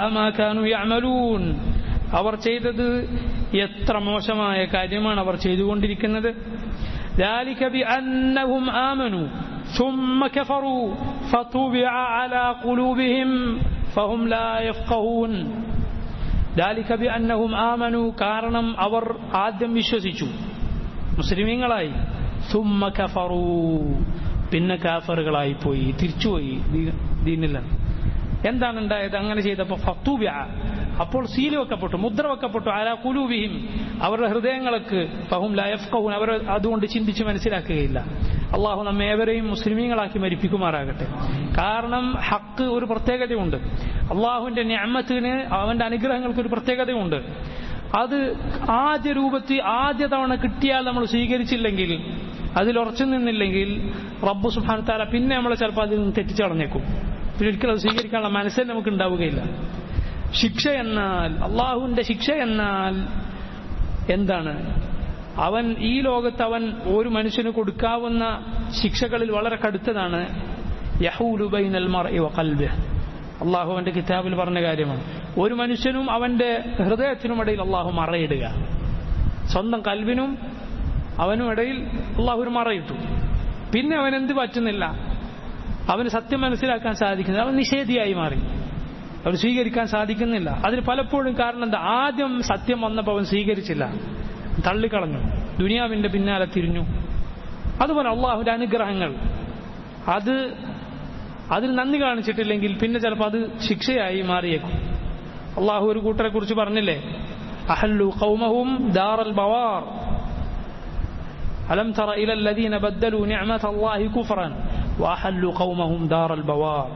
അവർ ചെയ്തത് എത്ര മോശമായ കാര്യമാണ് അവർ ചെയ്തുകൊണ്ടിരിക്കുന്നത് ذلك بأنهم آمنوا ثم كفروا فطبع على قلوبهم فهم لا يفقهون ذلك بأنهم آمنوا കാരണം അവർ ആദ്യം വിശ്വസിച്ചു മുസ്ലിമീങ്ങളായി സുമ്മ കഫറു പിന്നെ കാഫറുകളായി പോയി തിരിച്ചുപോയി ദീനില്ല എന്താണ് ഉണ്ടായത് അങ്ങനെ ചെയ്തപ്പോൾ ഫത്തൂബ്യ അപ്പോൾ സീല് വെക്കപ്പെട്ടു മുദ്ര വെക്കപ്പെട്ടു ആരാ കുലൂബിഹിം അവരുടെ ഹൃദയങ്ങൾക്ക് ഫഹും ലയഫ്കവും അവർ അതുകൊണ്ട് ചിന്തിച്ച് മനസ്സിലാക്കുകയില്ല അള്ളാഹു നമ്മെ ഏവരെയും മുസ്ലിമീങ്ങളാക്കി മരിപ്പിക്കുമാറാകട്ടെ കാരണം ഹക്ക് ഒരു പ്രത്യേകതയുണ്ട് അള്ളാഹുവിന്റെ ഞാമത്തിന് അവന്റെ അനുഗ്രഹങ്ങൾക്ക് ഒരു പ്രത്യേകതയുണ്ട് അത് ആദ്യ രൂപത്തിൽ ആദ്യ തവണ കിട്ടിയാൽ നമ്മൾ സ്വീകരിച്ചില്ലെങ്കിൽ അതിൽ ഉറച്ചു നിന്നില്ലെങ്കിൽ റബ്ബു സുഹാൻ താല പിന്നെ നമ്മളെ ചിലപ്പോൾ അതിൽ നിന്ന് തെറ്റിച്ചടഞ്ഞേക്കും പിന്നെ ഒരിക്കലും അത് സ്വീകരിക്കാനുള്ള മനസ്സിൽ നമുക്ക് ഉണ്ടാവുകയില്ല ശിക്ഷ എന്നാൽ അള്ളാഹുവിന്റെ ശിക്ഷ എന്നാൽ എന്താണ് അവൻ ഈ ലോകത്ത് അവൻ ഒരു മനുഷ്യന് കൊടുക്കാവുന്ന ശിക്ഷകളിൽ വളരെ കടുത്തതാണ് യഹൂലുബൈനൽ അള്ളാഹു അവന്റെ കിതാബിൽ പറഞ്ഞ കാര്യമാണ് ഒരു മനുഷ്യനും അവന്റെ ഹൃദയത്തിനുമിടയിൽ അള്ളാഹു മറയിടുക സ്വന്തം കൽവിനും അവനും ഇടയിൽ അള്ളാഹു ഒരു മറയിട്ടു പിന്നെ അവൻ എന്ത് പറ്റുന്നില്ല അവന് സത്യം മനസ്സിലാക്കാൻ സാധിക്കുന്നില്ല അവൻ നിഷേധിയായി മാറി അവൻ സ്വീകരിക്കാൻ സാധിക്കുന്നില്ല അതിന് പലപ്പോഴും കാരണം എന്താ ആദ്യം സത്യം വന്നപ്പോൾ അവൻ സ്വീകരിച്ചില്ല തള്ളിക്കളഞ്ഞു ദുനിയാവിന്റെ പിന്നാലെ തിരിഞ്ഞു അതുപോലെ അള്ളാഹുന്റെ അനുഗ്രഹങ്ങൾ അത് അതിൽ നന്ദി കാണിച്ചിട്ടില്ലെങ്കിൽ പിന്നെ ചിലപ്പോൾ അത് ശിക്ഷയായി മാറിയേക്കും അള്ളാഹു ഒരു കൂട്ടരെ കുറിച്ച് പറഞ്ഞില്ലേ അഹല്ലു ഖൗമഹും ദാറൽ ബവാർ ألم تر إلى الذين بدلوا نعمة الله كفرا وأحلوا قومهم دار البوار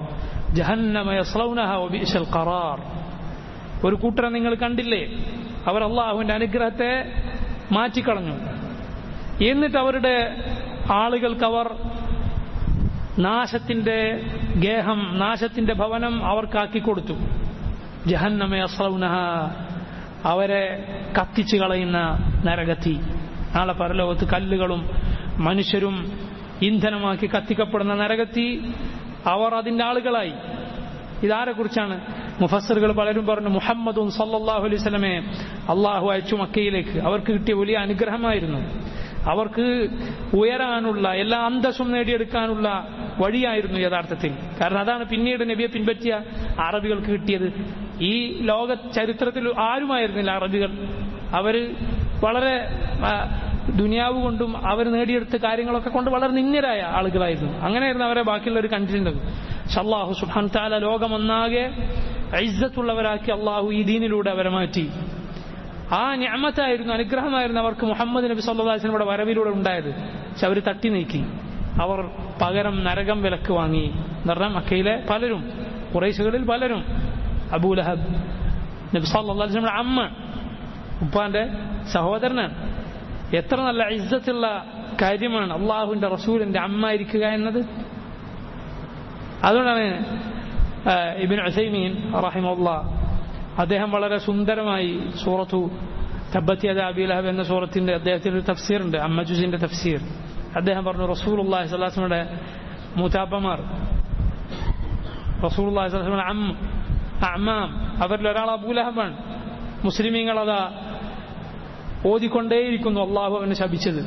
ജഹന്നമ യസ്ലൗനഹ വബിഅസൽ ഖറാർ ഒരു കൂട്ടരെ നിങ്ങൾ കണ്ടില്ലേ അവർ അള്ളാഹുവിന്റെ അനുഗ്രഹത്തെ മാറ്റിക്കളഞ്ഞു എന്നിട്ട് അവരുടെ ആളുകൾക്ക് അവർ നാശത്തിന്റെ ഗേഹം നാശത്തിന്റെ ഭവനം അവർക്കാക്കി കൊടുത്തു ജഹന്നമ അസ്ലൗനഹ അവരെ കത്തിച്ചു കളയുന്ന നരകത്തി നാളെ പരലോകത്ത് കല്ലുകളും മനുഷ്യരും ഇന്ധനമാക്കി കത്തിക്കപ്പെടുന്ന നരകത്തി അവർ അതിന്റെ ആളുകളായി ഇതാരെ കുറിച്ചാണ് മുഫസറുകൾ പലരും പറഞ്ഞു മുഹമ്മദും സല്ലാഹു അലൈഹി സ്വലമെ അള്ളാഹു അയച്ചു മക്കയിലേക്ക് അവർക്ക് കിട്ടിയ വലിയ അനുഗ്രഹമായിരുന്നു അവർക്ക് ഉയരാനുള്ള എല്ലാ അന്തസ്സും നേടിയെടുക്കാനുള്ള വഴിയായിരുന്നു യഥാർത്ഥത്തിൽ കാരണം അതാണ് പിന്നീട് നബിയെ പിൻപറ്റിയ അറബികൾക്ക് കിട്ടിയത് ഈ ലോക ചരിത്രത്തിൽ ആരുമായിരുന്നില്ല അറബികൾ അവര് വളരെ ദുനിയാവ് കൊണ്ടും അവർ നേടിയെടുത്ത കാര്യങ്ങളൊക്കെ കൊണ്ട് വളരെ നിന്ദരായ ആളുകളായിരുന്നു അങ്ങനെയായിരുന്നു അവരെ ബാക്കിയുള്ളവർ കണ്ടിരുന്നത് ഷല്ലാഹു സുഹാൻ താല ലോകമൊന്നാകെ ഐസത്തുള്ളവരാക്കി അള്ളാഹു ഈ ദീനിലൂടെ അവരെ മാറ്റി ആ ഞാമത്തായിരുന്നു അനുഗ്രഹമായിരുന്നു അവർക്ക് മുഹമ്മദ് നബി സല്ലാസ്ലമിയുടെ വരവിലൂടെ ഉണ്ടായത് പക്ഷെ അവർ തട്ടി നീക്കി അവർ പകരം നരകം വിലക്ക് വാങ്ങി എന്ന് പറഞ്ഞാൽ മക്കയിലെ പലരും കുറേശുകളിൽ പലരും അബൂലഹബ് നബി സല്ലാസ്ലമിയുടെ അമ്മ ഉപ്പാന്റെ സഹോദരനാണ് എത്ര നല്ല ഇജ്ജത്തുള്ള കാര്യമാണ് അള്ളാഹുവിന്റെ റസൂലിന്റെ അമ്മ ഇരിക്കുക എന്നത് അതുകൊണ്ടാണ് ഇബിൻ അസൈമീൻ റഹിമുള്ള അദ്ദേഹം വളരെ സുന്ദരമായി സൂറത്തു തബത്തിയത് അബിലഹബ് എന്ന സൂറത്തിന്റെ അദ്ദേഹത്തിന് ഒരു തഫ്സീറുണ്ട് അമ്മജുസിന്റെ തഫ്സീർ അദ്ദേഹം പറഞ്ഞു റസൂൽ അള്ളാഹി സ്വലാസ്മയുടെ മൂത്താപ്പമാർ റസൂൽ അള്ളാഹി സ്വലാസ്മയുടെ അമ്മ അമ്മാം അവരിൽ ഒരാൾ അബൂലഹബാണ് മുസ്ലിമീങ്ങൾ അതാ ഓതിക്കൊണ്ടേയിരിക്കുന്നു അള്ളാഹു അവനെ ശപിച്ചത്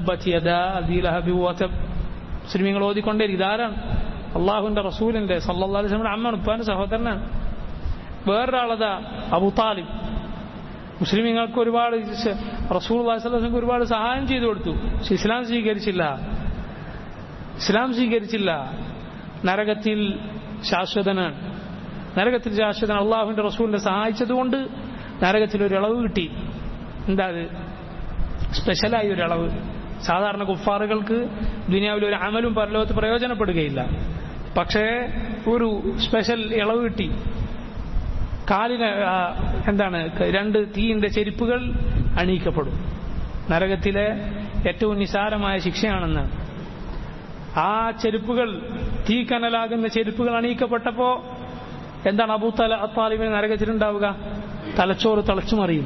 മുസ്ലിമീങ്ങൾ ഓതിക്കൊണ്ടേയിരിക്കും ഇതാരാണ് അള്ളാഹുവിന്റെ റസൂലിന്റെ സല്ലാ അലിസ്ലമിന്റെ അമ്മ ഉപ്പാന്റെ സഹോദരനാണ് വേറൊരാളതാ അബു താലിബ് മുസ്ലിമീങ്ങൾക്ക് ഒരുപാട് റസൂൽ അള്ളാഹിസ്ലാമിക്ക് ഒരുപാട് സഹായം ചെയ്തു കൊടുത്തു പക്ഷെ ഇസ്ലാം സ്വീകരിച്ചില്ല ഇസ്ലാം സ്വീകരിച്ചില്ല നരകത്തിൽ ശാശ്വതനാണ് നരകത്തിൽ ശാശ്വതൻ അള്ളാഹുവിന്റെ റസൂലിനെ സഹായിച്ചതുകൊണ്ട് നരകത്തിൽ ഒരു ഇളവ് കിട്ടി എന്താ അത് സ്പെഷ്യലായി ഒരു ഇളവ് സാധാരണ കുഫാറുകൾക്ക് ദുനിയാവിൽ ഒരു അമലും പരലോകത്ത് പ്രയോജനപ്പെടുകയില്ല പക്ഷേ ഒരു സ്പെഷ്യൽ ഇളവ് കിട്ടി കാലിന് എന്താണ് രണ്ട് തീയിന്റെ ചെരുപ്പുകൾ അണിയിക്കപ്പെടും നരകത്തിലെ ഏറ്റവും നിസാരമായ ശിക്ഷയാണെന്ന് ആ ചെരുപ്പുകൾ തീ കനലാകുന്ന ചെരുപ്പുകൾ അണിയിക്കപ്പെട്ടപ്പോ എന്താണ് അബൂ തല അത്താലിബിന് നരകത്തിലുണ്ടാവുക തലച്ചോറ് തിളച്ചു മറിയും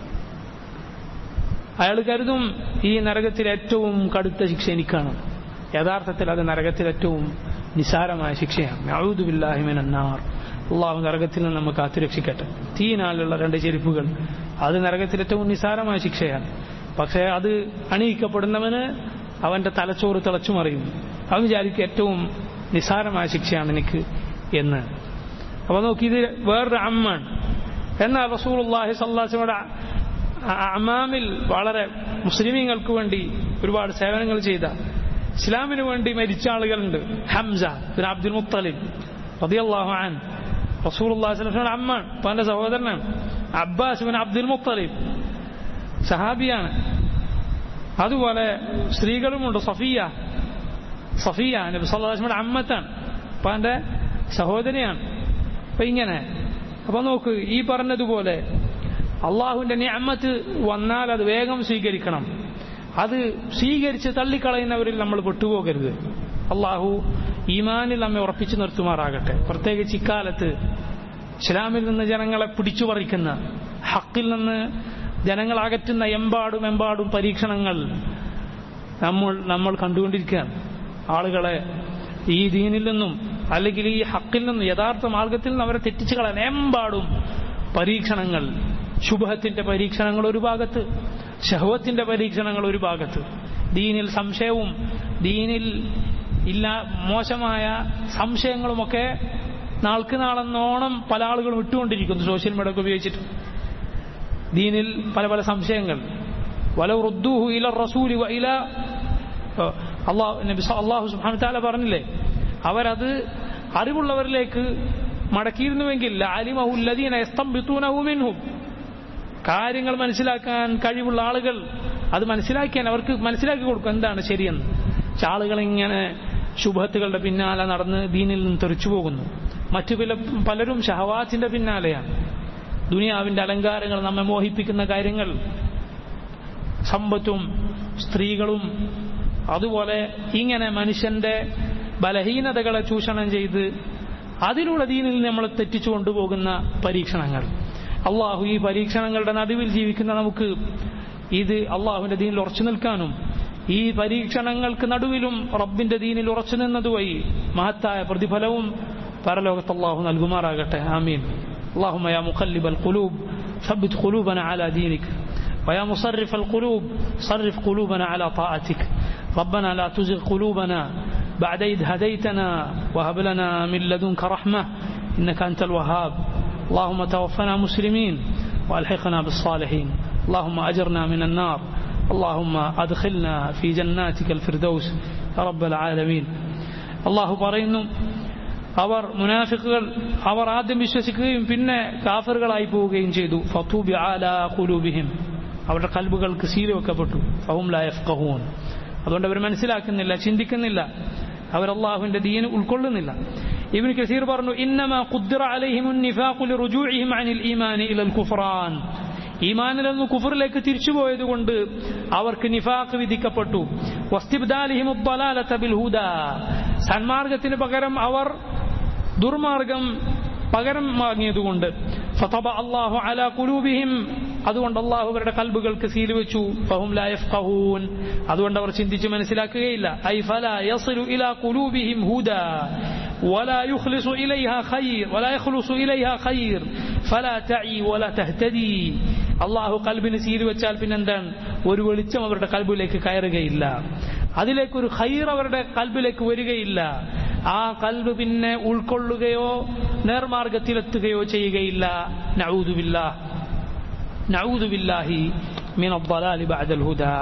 അയാൾ കരുതും ഈ നരകത്തിൽ ഏറ്റവും കടുത്ത ശിക്ഷ എനിക്കാണ് യഥാർത്ഥത്തിൽ അത് നരകത്തിൽ ഏറ്റവും നിസാരമായ ശിക്ഷയാണ് ഔദുബില്ലാഹിമിനാർ അള്ളാഹു നരകത്തിൽ നിന്ന് നമുക്ക് കാത്തുരക്ഷിക്കട്ടെ തീനാലുള്ള രണ്ട് ചെരുപ്പുകൾ അത് നരകത്തിൽ ഏറ്റവും നിസാരമായ ശിക്ഷയാണ് പക്ഷേ അത് അണിയിക്കപ്പെടുന്നവന് അവന്റെ തലച്ചോറ് തിളച്ചു മറിയും അവൻ വിചാരിക്കും ഏറ്റവും നിസാരമായ ശിക്ഷയാണ് എനിക്ക് എന്ന് അപ്പൊ നോക്കി ഇത് വേറൊരു അമ്മാണ് എന്നാൽ റസൂൽ അള്ളാഹി സല്ലാസിയുടെ അമാമിൽ വളരെ മുസ്ലിമീങ്ങൾക്ക് വേണ്ടി ഒരുപാട് സേവനങ്ങൾ ചെയ്ത ഇസ്ലാമിന് വേണ്ടി മരിച്ച ആളുകളുണ്ട് ഹംസ ബിൻ അബ്ദുൽ മുത്തലിബ് റളിയല്ലാഹു അൻ റസൂലുള്ളാഹി സ്വല്ലല്ലാഹു അലൈഹി അമ്മാണ് തന്റെ സഹോദരനാണ് അബ്ബാസ് ബിൻ അബ്ദുൽ മുത്തലിബ് സഹാബിയാണ് അതുപോലെ സ്ത്രീകളുമുണ്ട് സഫിയ സഫിയ നബി സല്ലല്ലാഹു അലൈഹി അമ്മത്താണ് അപ്പാന്റെ സഹോദരിയാണ് അപ്പൊ ഇങ്ങനെ അപ്പൊ നോക്ക് ഈ പറഞ്ഞതുപോലെ അള്ളാഹുവിന്റെ നിഅമ്മത്ത് വന്നാൽ അത് വേഗം സ്വീകരിക്കണം അത് സ്വീകരിച്ച് തള്ളിക്കളയുന്നവരിൽ നമ്മൾ പെട്ടുപോകരുത് അള്ളാഹു ഈമാനിൽ നമ്മെ ഉറപ്പിച്ചു നിർത്തുമാറാകട്ടെ പ്രത്യേകിച്ച് ഇക്കാലത്ത് ഇസ്ലാമിൽ നിന്ന് ജനങ്ങളെ പിടിച്ചു പറിക്കുന്ന ഹക്കിൽ നിന്ന് ജനങ്ങൾ അകറ്റുന്ന എമ്പാടും എമ്പാടും പരീക്ഷണങ്ങൾ നമ്മൾ നമ്മൾ കണ്ടുകൊണ്ടിരിക്കുകയാണ് ആളുകളെ ഈ ദീനിൽ നിന്നും അല്ലെങ്കിൽ ഈ ഹക്കിൽ നിന്നും യഥാർത്ഥ മാർഗത്തിൽ നിന്ന് അവരെ തെറ്റിച്ചു കളയാൻ എമ്പാടും പരീക്ഷണങ്ങൾ ശുഭത്തിന്റെ പരീക്ഷണങ്ങൾ ഒരു ഭാഗത്ത് ഷഹവത്തിന്റെ പരീക്ഷണങ്ങൾ ഒരു ഭാഗത്ത് ദീനിൽ സംശയവും ദീനിൽ ഇല്ല മോശമായ സംശയങ്ങളുമൊക്കെ നാൾക്ക് നാളെന്നോണം പല ആളുകളും ഇട്ടുകൊണ്ടിരിക്കുന്നു സോഷ്യൽ മീഡിയ ഒക്കെ ഉപയോഗിച്ചിട്ട് ദീനിൽ പല പല സംശയങ്ങൾ വല റുദ്ദൂഹു ഇല റസൂലി ഇല അള്ളാഹു നബി അള്ളാഹു സുബ്ഹാനഹു തആല പറഞ്ഞില്ലേ അവരത് അറിവുള്ളവരിലേക്ക് മടക്കിയിരുന്നുവെങ്കിൽ അലിമഹുല്ലദീന യസ്തംബിതൂനഹു മിൻഹും കാര്യങ്ങൾ മനസ്സിലാക്കാൻ കഴിവുള്ള ആളുകൾ അത് മനസ്സിലാക്കിയാൽ അവർക്ക് മനസ്സിലാക്കി കൊടുക്കും എന്താണ് ശരിയെന്ന് പക്ഷെ ആളുകൾ ഇങ്ങനെ ശുഭത്തുകളുടെ പിന്നാലെ നടന്ന് ദീനിൽ നിന്ന് തെറിച്ചു പോകുന്നു മറ്റു പല പലരും ഷഹവാത്തിന്റെ പിന്നാലെയാണ് ദുനിയാവിന്റെ അലങ്കാരങ്ങൾ നമ്മെ മോഹിപ്പിക്കുന്ന കാര്യങ്ങൾ സമ്പത്തും സ്ത്രീകളും അതുപോലെ ഇങ്ങനെ മനുഷ്യന്റെ ബലഹീനതകളെ ചൂഷണം ചെയ്ത് അതിലൂടെ ദീനിൽ നമ്മൾ തെറ്റിച്ചു കൊണ്ടുപോകുന്ന പരീക്ഷണങ്ങൾ അള്ളാഹു ഈ പരീക്ഷണങ്ങളുടെ നടുവിൽ ജീവിക്കുന്ന നമുക്ക് ഇത് അള്ളാഹുവിന്റെ ദീനിൽ ഉറച്ചു നിൽക്കാനും ഈ പരീക്ഷണങ്ങൾക്ക് നടുവിലും റബ്ബിന്റെ ദീനിൽ ഉറച്ചു നിന്നതുവഴി മഹത്തായ പ്രതിഫലവും പരലോകത്ത് അള്ളാഹു നൽകുമാറാകട്ടെ ആമീൻ اللهم يا مقلب القلوب ثبت قلوبنا على دينك ويا مصرف القلوب صرف قلوبنا على طاعتك ربنا لا تزغ قلوبنا بعد إذ هديتنا وهب لنا من لدنك رحمة إنك أنت الوهاب اللهم توفنا مسلمين وألحقنا بالصالحين اللهم أجرنا من النار اللهم أدخلنا في جناتك الفردوس يا رب العالمين الله പറയുന്നു അവർ മുനാഫിക്കുകൾ അവർ ആദ്യം വിശ്വസിക്കുകയും പിന്നെ കാഫറുകളായി പോവുകയും ചെയ്തു ഫത്തൂബി ആല കുലൂബിഹിം അവരുടെ കൽബുകൾക്ക് സീല് വെക്കപ്പെട്ടു ഫഹും ലാ യഫ്ഖഹൂൻ അതുകൊണ്ട് അവർ മനസ്സിലാക്കുന്നില്ല ചിന്തിക്കുന്നില്ല അവർ അള്ളാഹുവിന്റെ ദീന് ഉൾക്കൊള്ളുന്നില്ല ഇബ്നു കസീർ പറഞ്ഞു ഇന്നമാ ഖുദ്ദിറ അലൈഹിം നിഫാഖു ലിറുജൂഇഹിം അനിൽ ഈമാനി ഇലൽ കുഫ്റാൻ ഈമാനിൽ നിന്ന് കുഫറിലേക്ക് തിരിച്ചുപോയതുകൊണ്ട് അവർക്ക് നിഫാഖ് വിധിക്കപ്പെട്ടു വസ്തിബ്ദാലിഹിം ഉദ്ദലാലത ബിൽ ഹുദാ സന്മാർഗത്തിന് പകരം അവർ ദുർമാർഗം പകരം വാങ്ങിയതുകൊണ്ട് ഫതബ അല്ലാഹു അലാ ഖുലൂബിഹിം അതുകൊണ്ട് അള്ളാഹു അവരുടെ കൽബുകൾക്ക് സീല് വെച്ചു ഫഹും ലാ യഫ്ഖഹൂൻ അതുകൊണ്ട് അവർ ചിന്തിച്ച് മനസ്സിലാക്കുകയില്ല ഐ ഫലാ യസ്ലു ഇലാ ഖുലൂബിഹിം ഹുദാ ولا يخلص إليها خير ولا يخلص إليها خير فلا تعي ولا تهتدي അള്ളാഹു കൽബിന് സീല് വെച്ചാൽ പിന്നെന്താണ് ഒരു വെളിച്ചം അവരുടെ കൽബിലേക്ക് കയറുകയില്ല അതിലേക്ക് ഒരു ഖൈർ അവരുടെ കൽബിലേക്ക് വരികയില്ല ആ കൽബ് പിന്നെ ഉൾക്കൊള്ളുകയോ നേർമാർഗത്തിലെത്തുകയോ ചെയ്യുകയില്ല നഊദുബില്ല നഊദുബില്ലാഹി മിൻ അദ്ദലാലി ബഅദൽ ഹുദാ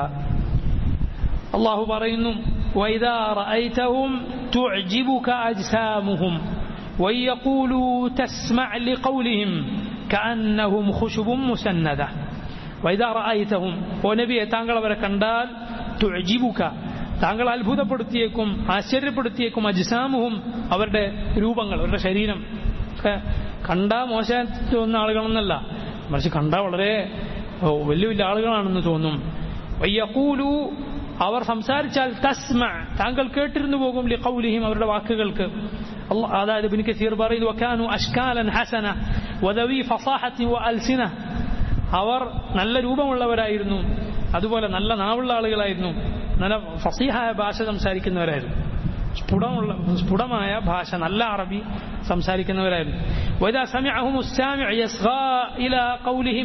അള്ളാഹു പറയുന്നു وإذا رأيتهم تعجبك أجسامهم ويقولوا تسمع لقولهم كأنهم خشب مسندة وإذا رأيتهم ونبي താങ്കൾ അവരെ കണ്ടാൽ تعجبك താങ്കൾ അത്ഭുതപ്പെടുത്തിയേക്കും ആശ്ചര്യപ്പെടുത്തിയേക്കും അജിസാമുഹും അവരുടെ രൂപങ്ങൾ അവരുടെ ശരീരം കണ്ടാ മോശം തോന്നുന്ന ആളുകളെന്നല്ല മറിച്ച് കണ്ടാ വളരെ വലിയ വലിയ ആളുകളാണെന്ന് തോന്നും വയ്യക്കൂലു അവർ സംസാരിച്ചാൽ തസ്മ താങ്കൾ കേട്ടിരുന്നു പോകും ലി ഖൗലിഹിം അവരുടെ വാക്കുകൾക്ക് അതായത് ഇബ്നു കസീർ പറയുന്നു വകാനു അഷ്കാലൻ ഹസന വദവി ഫസാഹത്തി വഅൽസിന അവർ നല്ല രൂപമുള്ളവരായിരുന്നു അതുപോലെ നല്ല നാവുള്ള ആളുകളായിരുന്നു നല്ല ഫസീഹായ ഭാഷ സംസാരിക്കുന്നവരായിരുന്നു സ്ഫുടമുള്ള സ്ഫുടമായ ഭാഷ നല്ല അറബി സംസാരിക്കുന്നവരായിരുന്നു وإذا سمعهم السامع يصغى إلى قولهم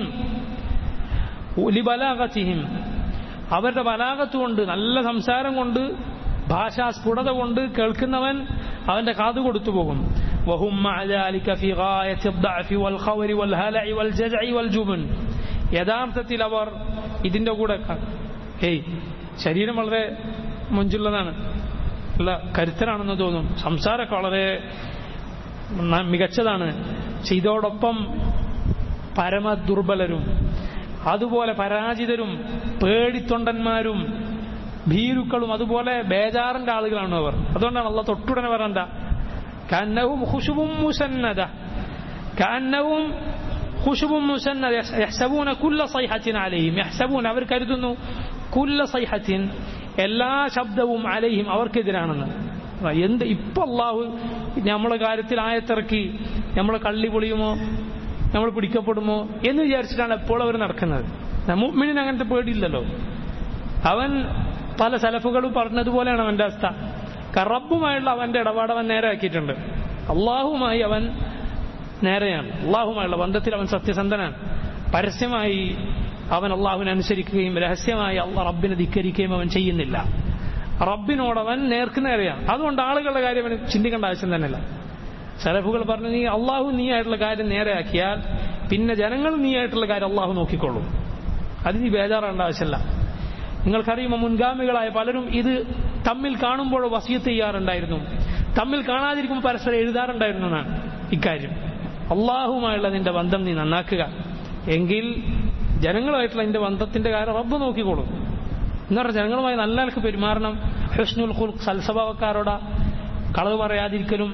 لبلاغتهم അവരുടെ ബലാഗത്ത് കൊണ്ട് നല്ല സംസാരം കൊണ്ട് ഭാഷാ സ്ഫുടത കൊണ്ട് കേൾക്കുന്നവൻ അവന്റെ കാതു കൊടുത്തു പോകും وهم مع ذلك في غاية الضعف والخور والهلع والجزع والجبن യഥാർത്ഥത്തിൽ അവർ ഇതിന്റെ കൂടെ ഏയ് ശരീരം വളരെ മുഞ്ചുള്ളതാണ് അല്ല കരുത്തരാണെന്ന് തോന്നും സംസാരമൊക്കെ വളരെ മികച്ചതാണ് ഇതോടൊപ്പം പരമ ദുർബലരും അതുപോലെ പരാജിതരും പേടിത്തൊണ്ടന്മാരും ഭീരുക്കളും അതുപോലെ ബേജാറിന്റെ ആളുകളാണ് അവർ അതുകൊണ്ടാണ് അള്ള തൊട്ടുടനെ പറയണ്ട കന്നവും ഹുഷുവും മുസന്നത കന്നവും ഹുഷുവും മുസന്നത യഹ്സബൂന കുല്ല സൈഹത്തിൻ അലയും യഹ്സബൂൻ അവർ കരുതുന്നു കുല്ല സൈഹത്തിൻ എല്ലാ ശബ്ദവും അലയും അവർക്കെതിരാണെന്ന് എന്ത് ഇപ്പൊ അള്ളാഹു നമ്മളെ കാര്യത്തിൽ ആയത്തിറക്കി നമ്മളെ കള്ളി പൊളിയുമോ നമ്മൾ പിടിക്കപ്പെടുമോ എന്ന് വിചാരിച്ചിട്ടാണ് എപ്പോൾ അവർ നടക്കുന്നത് മുമ്മിനിന് അങ്ങനത്തെ പേടിയില്ലല്ലോ അവൻ പല സലഫുകളും പറഞ്ഞതുപോലെയാണ് അവന്റെ അവസ്ഥ റബ്ബുമായുള്ള അവന്റെ ഇടപാട് അവൻ നേരെ ആക്കിയിട്ടുണ്ട് അള്ളാഹുമായി അവൻ നേരെയാണ് അള്ളാഹുമായുള്ള ബന്ധത്തിൽ അവൻ സത്യസന്ധനാണ് പരസ്യമായി അവൻ അള്ളാഹുവിനെ അനുസരിക്കുകയും രഹസ്യമായി അള്ളാഹ് റബ്ബിനെ ധിക്കരിക്കുകയും അവൻ ചെയ്യുന്നില്ല റബ്ബിനോട് അവൻ നേർക്ക് നേരെയാണ് അതുകൊണ്ട് ആളുകളുടെ കാര്യം അവന് ചിന്തിക്കേണ്ട ആവശ്യം തന്നെയല്ല സലഫുകൾ പറഞ്ഞു നീ അള്ളാഹു നീ ആയിട്ടുള്ള കാര്യം നേരെയാക്കിയാൽ പിന്നെ ജനങ്ങൾ നീ ആയിട്ടുള്ള കാര്യം അള്ളാഹു നോക്കിക്കൊള്ളൂ അത് നീ ബേജാറേണ്ട ആവശ്യമില്ല നിങ്ങൾക്കറിയുമോ മുൻഗാമികളായ പലരും ഇത് തമ്മിൽ കാണുമ്പോൾ വസീത്ത് ചെയ്യാറുണ്ടായിരുന്നു തമ്മിൽ കാണാതിരിക്കുമ്പോൾ പരസ്പരം എഴുതാറുണ്ടായിരുന്നു എന്നാണ് ഇക്കാര്യം അള്ളാഹുമായുള്ള നിന്റെ ബന്ധം നീ നന്നാക്കുക എങ്കിൽ ജനങ്ങളുമായിട്ടുള്ള നിന്റെ ബന്ധത്തിന്റെ കാര്യം റബ്ബ് നോക്കിക്കോളും എന്ന് പറഞ്ഞാൽ ജനങ്ങളുമായി നല്ല നിലക്ക് പെരുമാറണം ഹുസ്നുൽ ഖുൽഖ് സൽസ്വഭാവക്കാരോടാ കളവ് പറയാതിരിക്കലും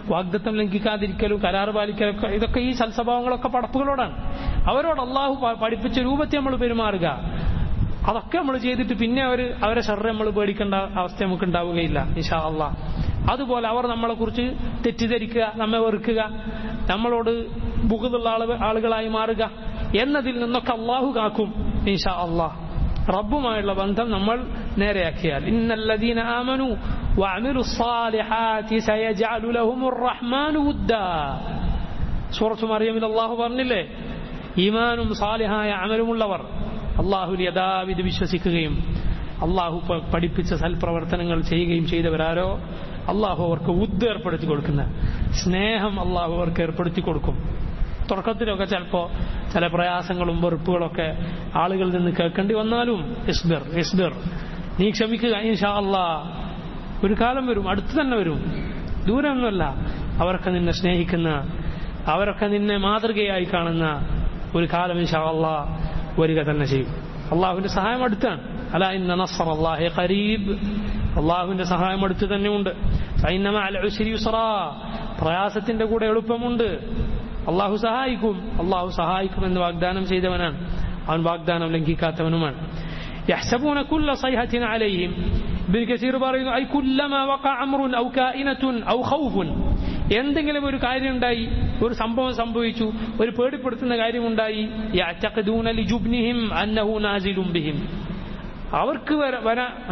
വാഗ്ദത്തം ലംഘിക്കാതിരിക്കലും കരാറ് പാലിക്കലൊക്കെ ഇതൊക്കെ ഈ സൽസ്വഭാവങ്ങളൊക്കെ പടപ്പുകളോടാണ് അവരോട് അള്ളാഹു പ- പഠിപ്പിച്ച രൂപത്തിൽ നമ്മൾ പെരുമാറുക അതൊക്കെ നമ്മൾ ചെയ്തിട്ട് പിന്നെ അവർ അവരെ ഷർറ് നമ്മൾ പേടിക്കേണ്ട അവസ്ഥ നമുക്ക് ഉണ്ടാവുകയില്ല ഇൻഷാ അള്ളാഹ് അതുപോലെ അവർ നമ്മളെ കുറിച്ച് തെറ്റിദ്ധരിക്കുക നമ്മെ വെറുക്കുക നമ്മളോട് ബുഗുള്ള ആളു ആളുകളായി മാറുക എന്നതിൽ നിന്നൊക്കെ അള്ളാഹു കാക്കും ഇൻഷാ അള്ളാഹ് റബ്ബുമായുള്ള ബന്ധം നമ്മൾ നേരെയാക്കിയാൽ ഇന്നല്ലദീന ആമനു വഅമിലു الصالحات سيجعل لهم الرحمن ودا സൂറത്ത് മറിയമിൽ അള്ളാഹു പറഞ്ഞില്ലേ ഈമാനും സാലിഹായ അമലുമുള്ളവർ അള്ളാഹുൽ യഥാവിധി വിശ്വസിക്കുകയും അള്ളാഹു പ- പഠിപ്പിച്ച സൽപ്രവർത്തനങ്ങൾ ചെയ്യുകയും ചെയ്തവരാരോ അള്ളാഹു അവർക്ക് ഉദ് ഏർപ്പെടുത്തി കൊടുക്കുന്ന സ്നേഹം അള്ളാഹു അവർക്ക് ഏർപ്പെടുത്തി കൊടുക്കും തുടക്കത്തിലൊക്കെ ചിലപ്പോൾ ചില പ്രയാസങ്ങളും വെറുപ്പുകളൊക്കെ ആളുകളിൽ നിന്ന് കേൾക്കേണ്ടി വന്നാലും ഇസ്ബിർ ഇസ്ബിർ നീ ക്ഷമിക്കുക ഇൻഷാ അള്ളാ ഒരു കാലം വരും അടുത്ത് തന്നെ വരും ദൂരമൊന്നുമല്ല അവരൊക്കെ നിന്നെ സ്നേഹിക്കുന്ന അവരൊക്കെ നിന്നെ മാതൃകയായി കാണുന്ന ഒരു കാലം ഇൻഷാ അള്ളാ വരിക തന്നെ ചെയ്യും അള്ളാഹുവിന്റെ സഹായം അടുത്താണ് അല ഇന്ന നസർ അള്ളാഹെ ഖരീബ് അള്ളാഹുവിന്റെ സഹായം അടുത്ത് തന്നെയുണ്ട് ഫൈന്നമ അൽ ഉസ്രി യുസ്റാ പ്രയാസത്തിന്റെ കൂടെ എളുപ്പമുണ്ട് അള്ളാഹു സഹായിക്കും അള്ളാഹു സഹായിക്കുമെന്ന് വാഗ്ദാനം ചെയ്തവനാണ് അവൻ വാഗ്ദാനം ലംഘിക്കാത്തവനുമാണ് يحسبون كل صيحة عليهم ابن كثير പറയുന്നു أي كلما وقع أمر أو كائنة أو خوف എന്തെങ്കിലും ഒരു കാര്യം ഉണ്ടായി ഒരു സംഭവം സംഭവിച്ചു ഒരു പേടിപ്പെടുത്തുന്ന കാര്യമുണ്ടായി يعتقدون لجبنهم أنه نازل بهم അവർക്ക് വര വരാ ആ.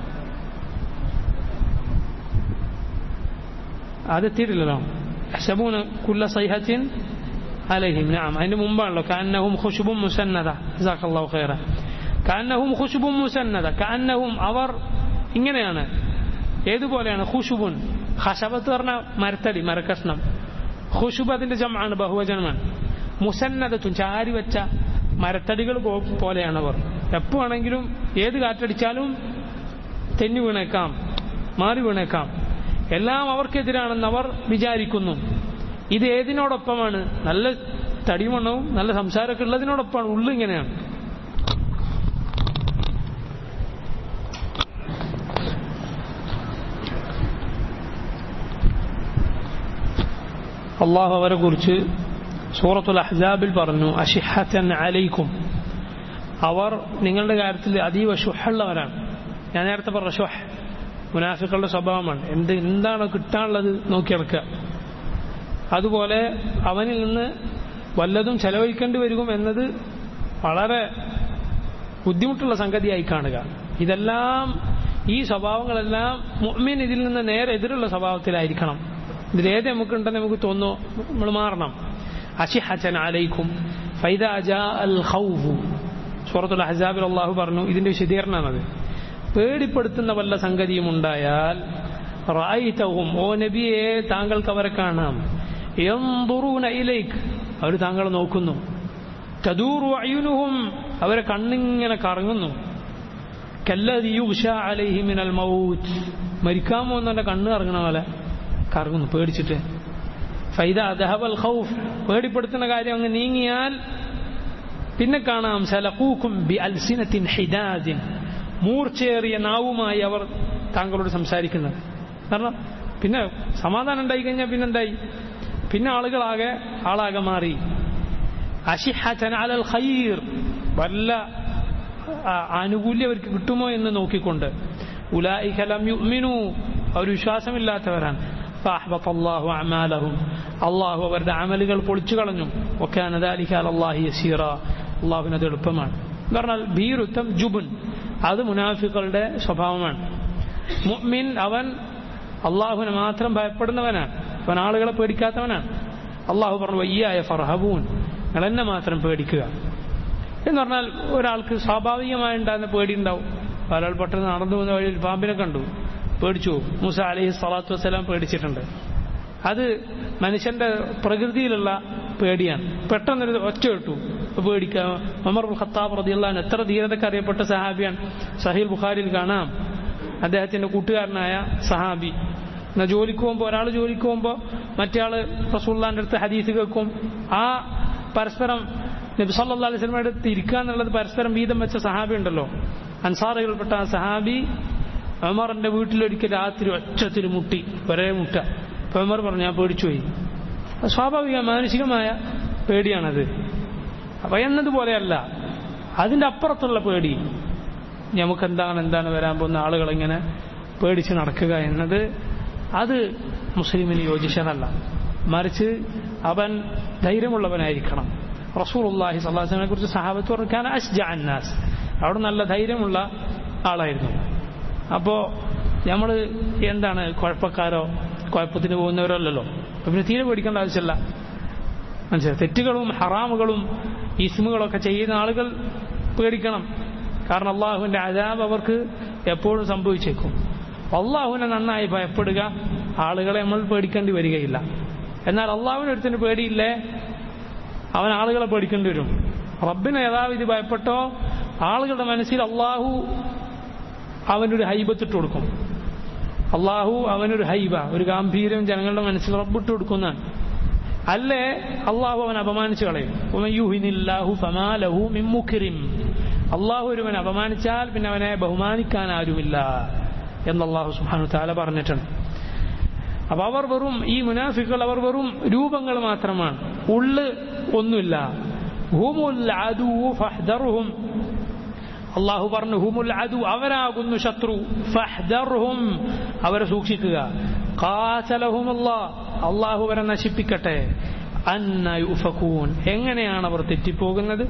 അതെത്തിയിട്ടില്ലല്ലോ يحسبون كل صيحة عليهم نعم അതിന് മുമ്പാണല്ലോ كأنهم خشب مسندة جزاك الله خيرا كأنهم خشب مسندة كأنهم അവർ ഇങ്ങനെയാണ് ഏതുപോലെയാണ് ഖുഷുബുൻ ഖശബത്ത് പറഞ്ഞ മരത്തടി മരക്കഷ്ണം ഖുഷുബ് അതിന്റെ ജമാണ് ബഹുവചനമാണ് മുസന്നതത്തും ചാരി വെച്ച മരത്തടികൾ പോ- പോലെയാണ് അവർ എപ്പോ വേണമെങ്കിലും ഏത് കാറ്റടിച്ചാലും തെന്നി വീണേക്കാം മാറി വീണേക്കാം എല്ലാം അവർക്കെതിരാണെന്ന് അവർ വിചാരിക്കുന്നു ഇത് ഏതിനോടൊപ്പമാണ് നല്ല തടിമണ്ണവും നല്ല സംസാരമൊക്കെ ഉള്ളതിനോടൊപ്പമാണ് ഉള്ളിങ്ങനെയാണ് അള്ളാഹു അവരെ കുറിച്ച് സൂറത്തുൽ അഹ്സാബിൽ പറഞ്ഞു അഷിഹത്തൻ അലൈക്കും അവർ നിങ്ങളുടെ കാര്യത്തിൽ അതീവ ഷുഹുള്ളവരാണ് ഞാൻ നേരത്തെ പറഞ്ഞ ഷുഹ് മുനാഫിക്കളുടെ സ്വഭാവമാണ് എന്ത് എന്താണ് കിട്ടാനുള്ളത് നോക്കിയെടുക്കുക അതുപോലെ അവനിൽ നിന്ന് വല്ലതും ചെലവഴിക്കേണ്ടി വരും എന്നത് വളരെ ബുദ്ധിമുട്ടുള്ള സംഗതിയായി കാണുക ഇതെല്ലാം ഈ സ്വഭാവങ്ങളെല്ലാം മുഅ്മിൻ ഇതിൽ നിന്ന് നേരെ എതിരുള്ള സ്വഭാവത്തിലായിരിക്കണം ഇതിലേത് നമുക്കുണ്ടെന്ന് നമുക്ക് തോന്നുന്നു നമ്മൾ മാറണം അഷിഹച്ചൻ അലൈക്കും ഫൈദ അജാ അൽ ഖൗഫു സൂറത്തുൽ അഹ്സാബിൽ അള്ളാഹു പറഞ്ഞു ഇതിന്റെ വിശദീകരണമാണത് പേടിപ്പെടുത്തുന്ന വല്ല സംഗതിയും ഉണ്ടായാൽ റായിത്തവും ഓ നബിയെ താങ്കൾക്ക് അവരെ കാണാം യൻദുറൂന ഇലൈക്ക് അവർ താങ്കളെ നോക്കുന്നു തദൂറു അയുനുഹും അവരെ കണ്ണിങ്ങനെ കറങ്ങുന്നു കല്ലതി യുഗ്ഷ അലൈഹി മിനൽ മൗത്ത് മരിക്കാമോ എന്നെ കണ്ണ് കറങ്ങണ പോലെ കറങ്ങുന്നു പേടിച്ചിട്ട് ഫൈദ ദഹബൽ ഖൗഫ് പേടിപ്പെടുത്തുന്ന കാര്യം അങ്ങ് നീങ്ങിയാൽ പിന്നെ കാണാം സലഖൂക്കും ബി അൽസിനത്തിൻ ഹിദാദിൻ മൂർച്ചയേറിയ നാവുമായി അവർ താങ്കളോട് സംസാരിക്കുന്നത് കാരണം പിന്നെ സമാധാനം ഉണ്ടായി കഴിഞ്ഞാൽ പിന്നെന്തായി പിന്നെ ആളുകളാകെ ആളാകെ മാറി അഷിഹത്തൻ അലൽ ഖൈർ വല്ല ആ, ആനുകൂല്യം അവർക്ക് കിട്ടുമോ എന്ന് നോക്കിക്കൊണ്ട് ഉലായിഖലം യുഅ്മിനു അവർ വിശ്വാസമില്ലാത്തവരാണ് فأحبط الله أعمالهم الله അവരുടെ അമലുകൾ പൊളിച്ചു കളഞ്ഞു وكان ذلك على الله يسيرا അള്ളാഹുവിന് അത് എളുപ്പമാണ് എന്ന് പറഞ്ഞാൽ ഭീരുത്വം ജുബുൻ അത് മുനാഫികളുടെ സ്വഭാവമാണ് മുഅ്മിൻ അവൻ അള്ളാഹുവിനെ മാത്രം ഭയപ്പെടുന്നവനാണ് അവൻ ആളുകളെ പേടിക്കാത്തവനാണ് അള്ളാഹു പറഞ്ഞു വയ്യായ ഫർഹബൂൻ നിങ്ങൾ എന്നെ മാത്രം പേടിക്കുക എന്ന് പറഞ്ഞാൽ ഒരാൾക്ക് സ്വാഭാവികമായി ഉണ്ടാകുന്ന പേടി ഉണ്ടാവും ഒരാൾ പെട്ടെന്ന് നടന്നു പോകുന്ന വഴിയിൽ പാമ്പിനെ കണ്ടു പേടിച്ചു പോകും. മൂസ അലഹി സ്വലാത്തു വസ്സലാം പേടിച്ചിട്ടുണ്ട് അത് മനുഷ്യന്റെ പ്രകൃതിയിലുള്ള പേടിയാണ് പെട്ടെന്നൊരു ഒച്ച കിട്ടു പേടിക്കുക മമർ ഖത്താബ് റതിയുള്ള എത്ര ധീരതക്ക് അറിയപ്പെട്ട സഹാബിയാണ് സഹീൽ ബുഖാരിൽ കാണാം അദ്ദേഹത്തിന്റെ കൂട്ടുകാരനായ സഹാബി എന്നാ ജോലിക്ക് പോകുമ്പോൾ ഒരാൾ ജോലിക്ക് പോകുമ്പോൾ മറ്റേ ആള് റസൂള്ളാന്റെ അടുത്ത് ഹദീസ് കേൾക്കും ആ പരസ്പരം നബി സല്ലല്ലാഹു അലൈഹി വസല്ലമയുടെ അടുത്ത് ഇരിക്കുക എന്നുള്ളത് പരസ്പരം വീതം വെച്ച സഹാബി ഉണ്ടല്ലോ അൻസാറുകൾപ്പെട്ട ആ സഹാബി ഉമറിന്റെ വീട്ടിലൊരിക്കൽ രാത്രി ഒച്ചത്തിൽ മുട്ടി ഒരേ മുട്ട അപ്പോൾ ഉമർ പറഞ്ഞു ഞാൻ പേടിച്ചുപോയി അത് സ്വാഭാവിക മാനസികമായ പേടിയാണത് അപ്പോൾ എന്നതുപോലെയല്ല അതിൻ്റെ അപ്പുറത്തുള്ള പേടി നമുക്ക് എന്താണ് എന്താണ് വരാൻ പോകുന്ന ആളുകളിങ്ങനെ പേടിച്ച് നടക്കുക എന്നത് അത് മുസ്ലിമിന് യോജിച്ചതല്ല മറിച്ച് അവൻ ധൈര്യമുള്ളവനായിരിക്കണം റസൂൽ അള്ളാഹി സല്ലാസിനെ കുറിച്ച് സഹാബത്ത് പറഞ്ഞാൽ അസ്ജ അന്നാസ് അവിടെ നല്ല ധൈര്യമുള്ള ആളായിരുന്നു അപ്പോൾ നമ്മൾ എന്താണ് കുഴപ്പക്കാരോ കുഴപ്പത്തിന് പോകുന്നവരോ അല്ലല്ലോ പിന്നെ തീരെ പേടിക്കേണ്ട ആവശ്യമില്ല മനസ്സിലായി തെറ്റുകളും ഹറാമുകളും ഇസ്മുകളൊക്കെ ചെയ്യുന്ന ആളുകൾ പേടിക്കണം കാരണം അള്ളാഹുവിൻ്റെ അജാബ് അവർക്ക് എപ്പോഴും സംഭവിച്ചേക്കും അള്ളാഹുവിനെ നന്നായി ഭയപ്പെടുക ആളുകളെ നമ്മൾ പേടിക്കേണ്ടി വരികയില്ല എന്നാൽ അള്ളാഹുവിനൊരുത്തിന് പേടിയില്ലേ അവൻ ആളുകളെ പേടിക്കേണ്ടി വരും റബ്ബിനെ യഥാവിധി ഭയപ്പെട്ടോ ആളുകളുടെ മനസ്സിൽ അള്ളാഹു അവനൊരു ഹൈബത്തിട്ട് കൊടുക്കും അള്ളാഹു അവനൊരു ഹൈബ ഒരു ഗാംഭീര്യം ജനങ്ങളുടെ മനസ്സിൽ റബ്ബിട്ട് കൊടുക്കുന്നതാണ് അല്ലേ അള്ളാഹു അവൻ അപമാനിച്ചു കളയും അള്ളാഹു ഒരുവൻ അപമാനിച്ചാൽ പിന്നെ അവനെ ബഹുമാനിക്കാൻ ആരുമില്ല എന്ന് അള്ളാഹു സുഹാനു താല പറഞ്ഞിട്ടുണ്ട് അപ്പൊ അവർ വെറും ഈ മുനാഫിക്കുകൾ അവർ വെറും രൂപങ്ങൾ മാത്രമാണ് ഉള്ള് ഒന്നുമില്ല അള്ളാഹു പറഞ്ഞു ഹുമുൽ അദു അവരാകുന്നു ശത്രു ഫഹ്ദർഹും അവരെ സൂക്ഷിക്കുക അള്ളാഹു അവരെ നശിപ്പിക്കട്ടെ അന്നയുഫക്കൂൻ എങ്ങനെയാണ് അവർ തെറ്റിപ്പോകുന്നത്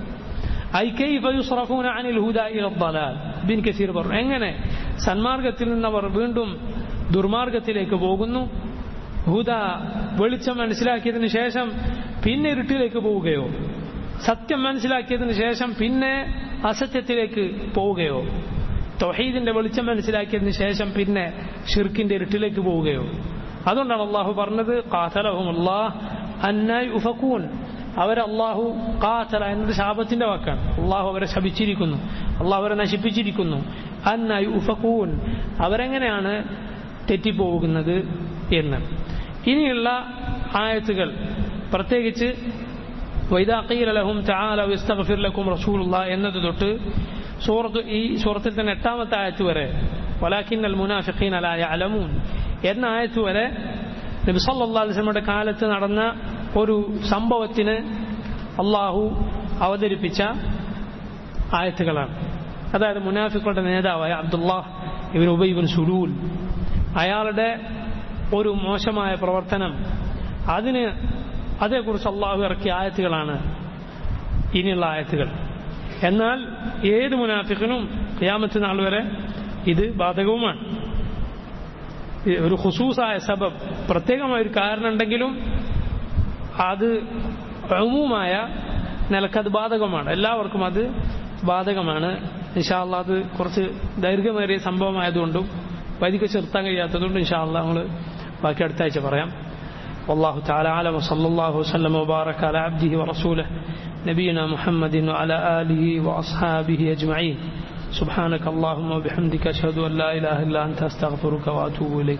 എങ്ങനെ സന്മാർഗത്തിൽ നിന്നവർ വീണ്ടും ദുർമാർഗത്തിലേക്ക് പോകുന്നു ഹുദ വെളിച്ചം മനസ്സിലാക്കിയതിനു ശേഷം പിന്നെ ഇരുട്ടിലേക്ക് പോവുകയോ സത്യം മനസ്സിലാക്കിയതിനു ശേഷം പിന്നെ അസത്യത്തിലേക്ക് പോവുകയോ തൊഹീദിന്റെ വെളിച്ചം മനസ്സിലാക്കിയതിന് ശേഷം പിന്നെ ഷിർക്കിന്റെ ഇരുട്ടിലേക്ക് പോവുകയോ അതുകൊണ്ടാണ് അള്ളാഹു പറഞ്ഞത് കാത്തലഹും അള്ളാഹ് അന്നായി ഉഫക്കൂൻ അവരെ അള്ളാഹു കാത്തല എന്നത് ശാപത്തിന്റെ വാക്കാണ് അള്ളാഹു അവരെ ശപിച്ചിരിക്കുന്നു അള്ളാഹു അവരെ നശിപ്പിച്ചിരിക്കുന്നു അന്നായി ഉഫക്കൂൻ അവരെങ്ങനെയാണ് തെറ്റിപ്പോകുന്നത് എന്ന് ഇനിയുള്ള ആയത്തുകൾ പ്രത്യേകിച്ച് വൈദാഖീലഹും ലക്കും റസൂലുള്ള എന്നത് തൊട്ട് സൂറത്ത് ഈ സൂറത്തിൽ തന്നെ എട്ടാമത്തെ ആയത്ത് വരെ വലാഖിൻ അൽ മുനാഫിഖീൻ അല യഅലമൂൻ എന്ന ആയത്ത് വരെ നബി സല്ലല്ലാഹു അലൈഹി വസല്ലമയുടെ കാലത്ത് നടന്ന ഒരു സംഭവത്തിന് അള്ളാഹു അവതരിപ്പിച്ച ആയത്തുകളാണ് അതായത് മുനാഫിക്കുകളുടെ നേതാവായ അബ്ദുല്ലാഹ് ഇബിൻ ഉബൈബിൻ സുലൂൽ അയാളുടെ ഒരു മോശമായ പ്രവർത്തനം അതിന് അതേക്കുറിച്ച് അള്ളാഹു ഇറക്കിയ ആയത്തുകളാണ് ഇനിയുള്ള ആയത്തുകൾ എന്നാൽ ഏത് മുനാഫിക്കിനും ഖിയാമത്ത് നാൾ വരെ ഇത് ബാധകവുമാണ് ഒരു ഹുസൂസായ സബബ് പ്രത്യേകമായ ഒരു കാരണം ഉണ്ടെങ്കിലും അത് അമൂമായ നിലക്കത് ബാധകമാണ് എല്ലാവർക്കും അത് ബാധകമാണ് ഇൻഷാല്ല അത് കുറച്ച് ദൈർഘ്യമേറിയ സംഭവമായതുകൊണ്ടും വൈദിക ചെറുത്താൻ കഴിയാത്തതുകൊണ്ടും ഇൻഷാല്ല നമ്മൾ ബാക്കി അടുത്ത ആഴ്ച പറയാം والله تعالى أعلم وصلى الله وسلم وبارك على عبده ورسوله نبينا محمد وعلى آله وأصحابه أجمعين سبحانك اللهم وبحمدك أشهد أن لا إله إلا أنت أستغفرك وأتوب إليك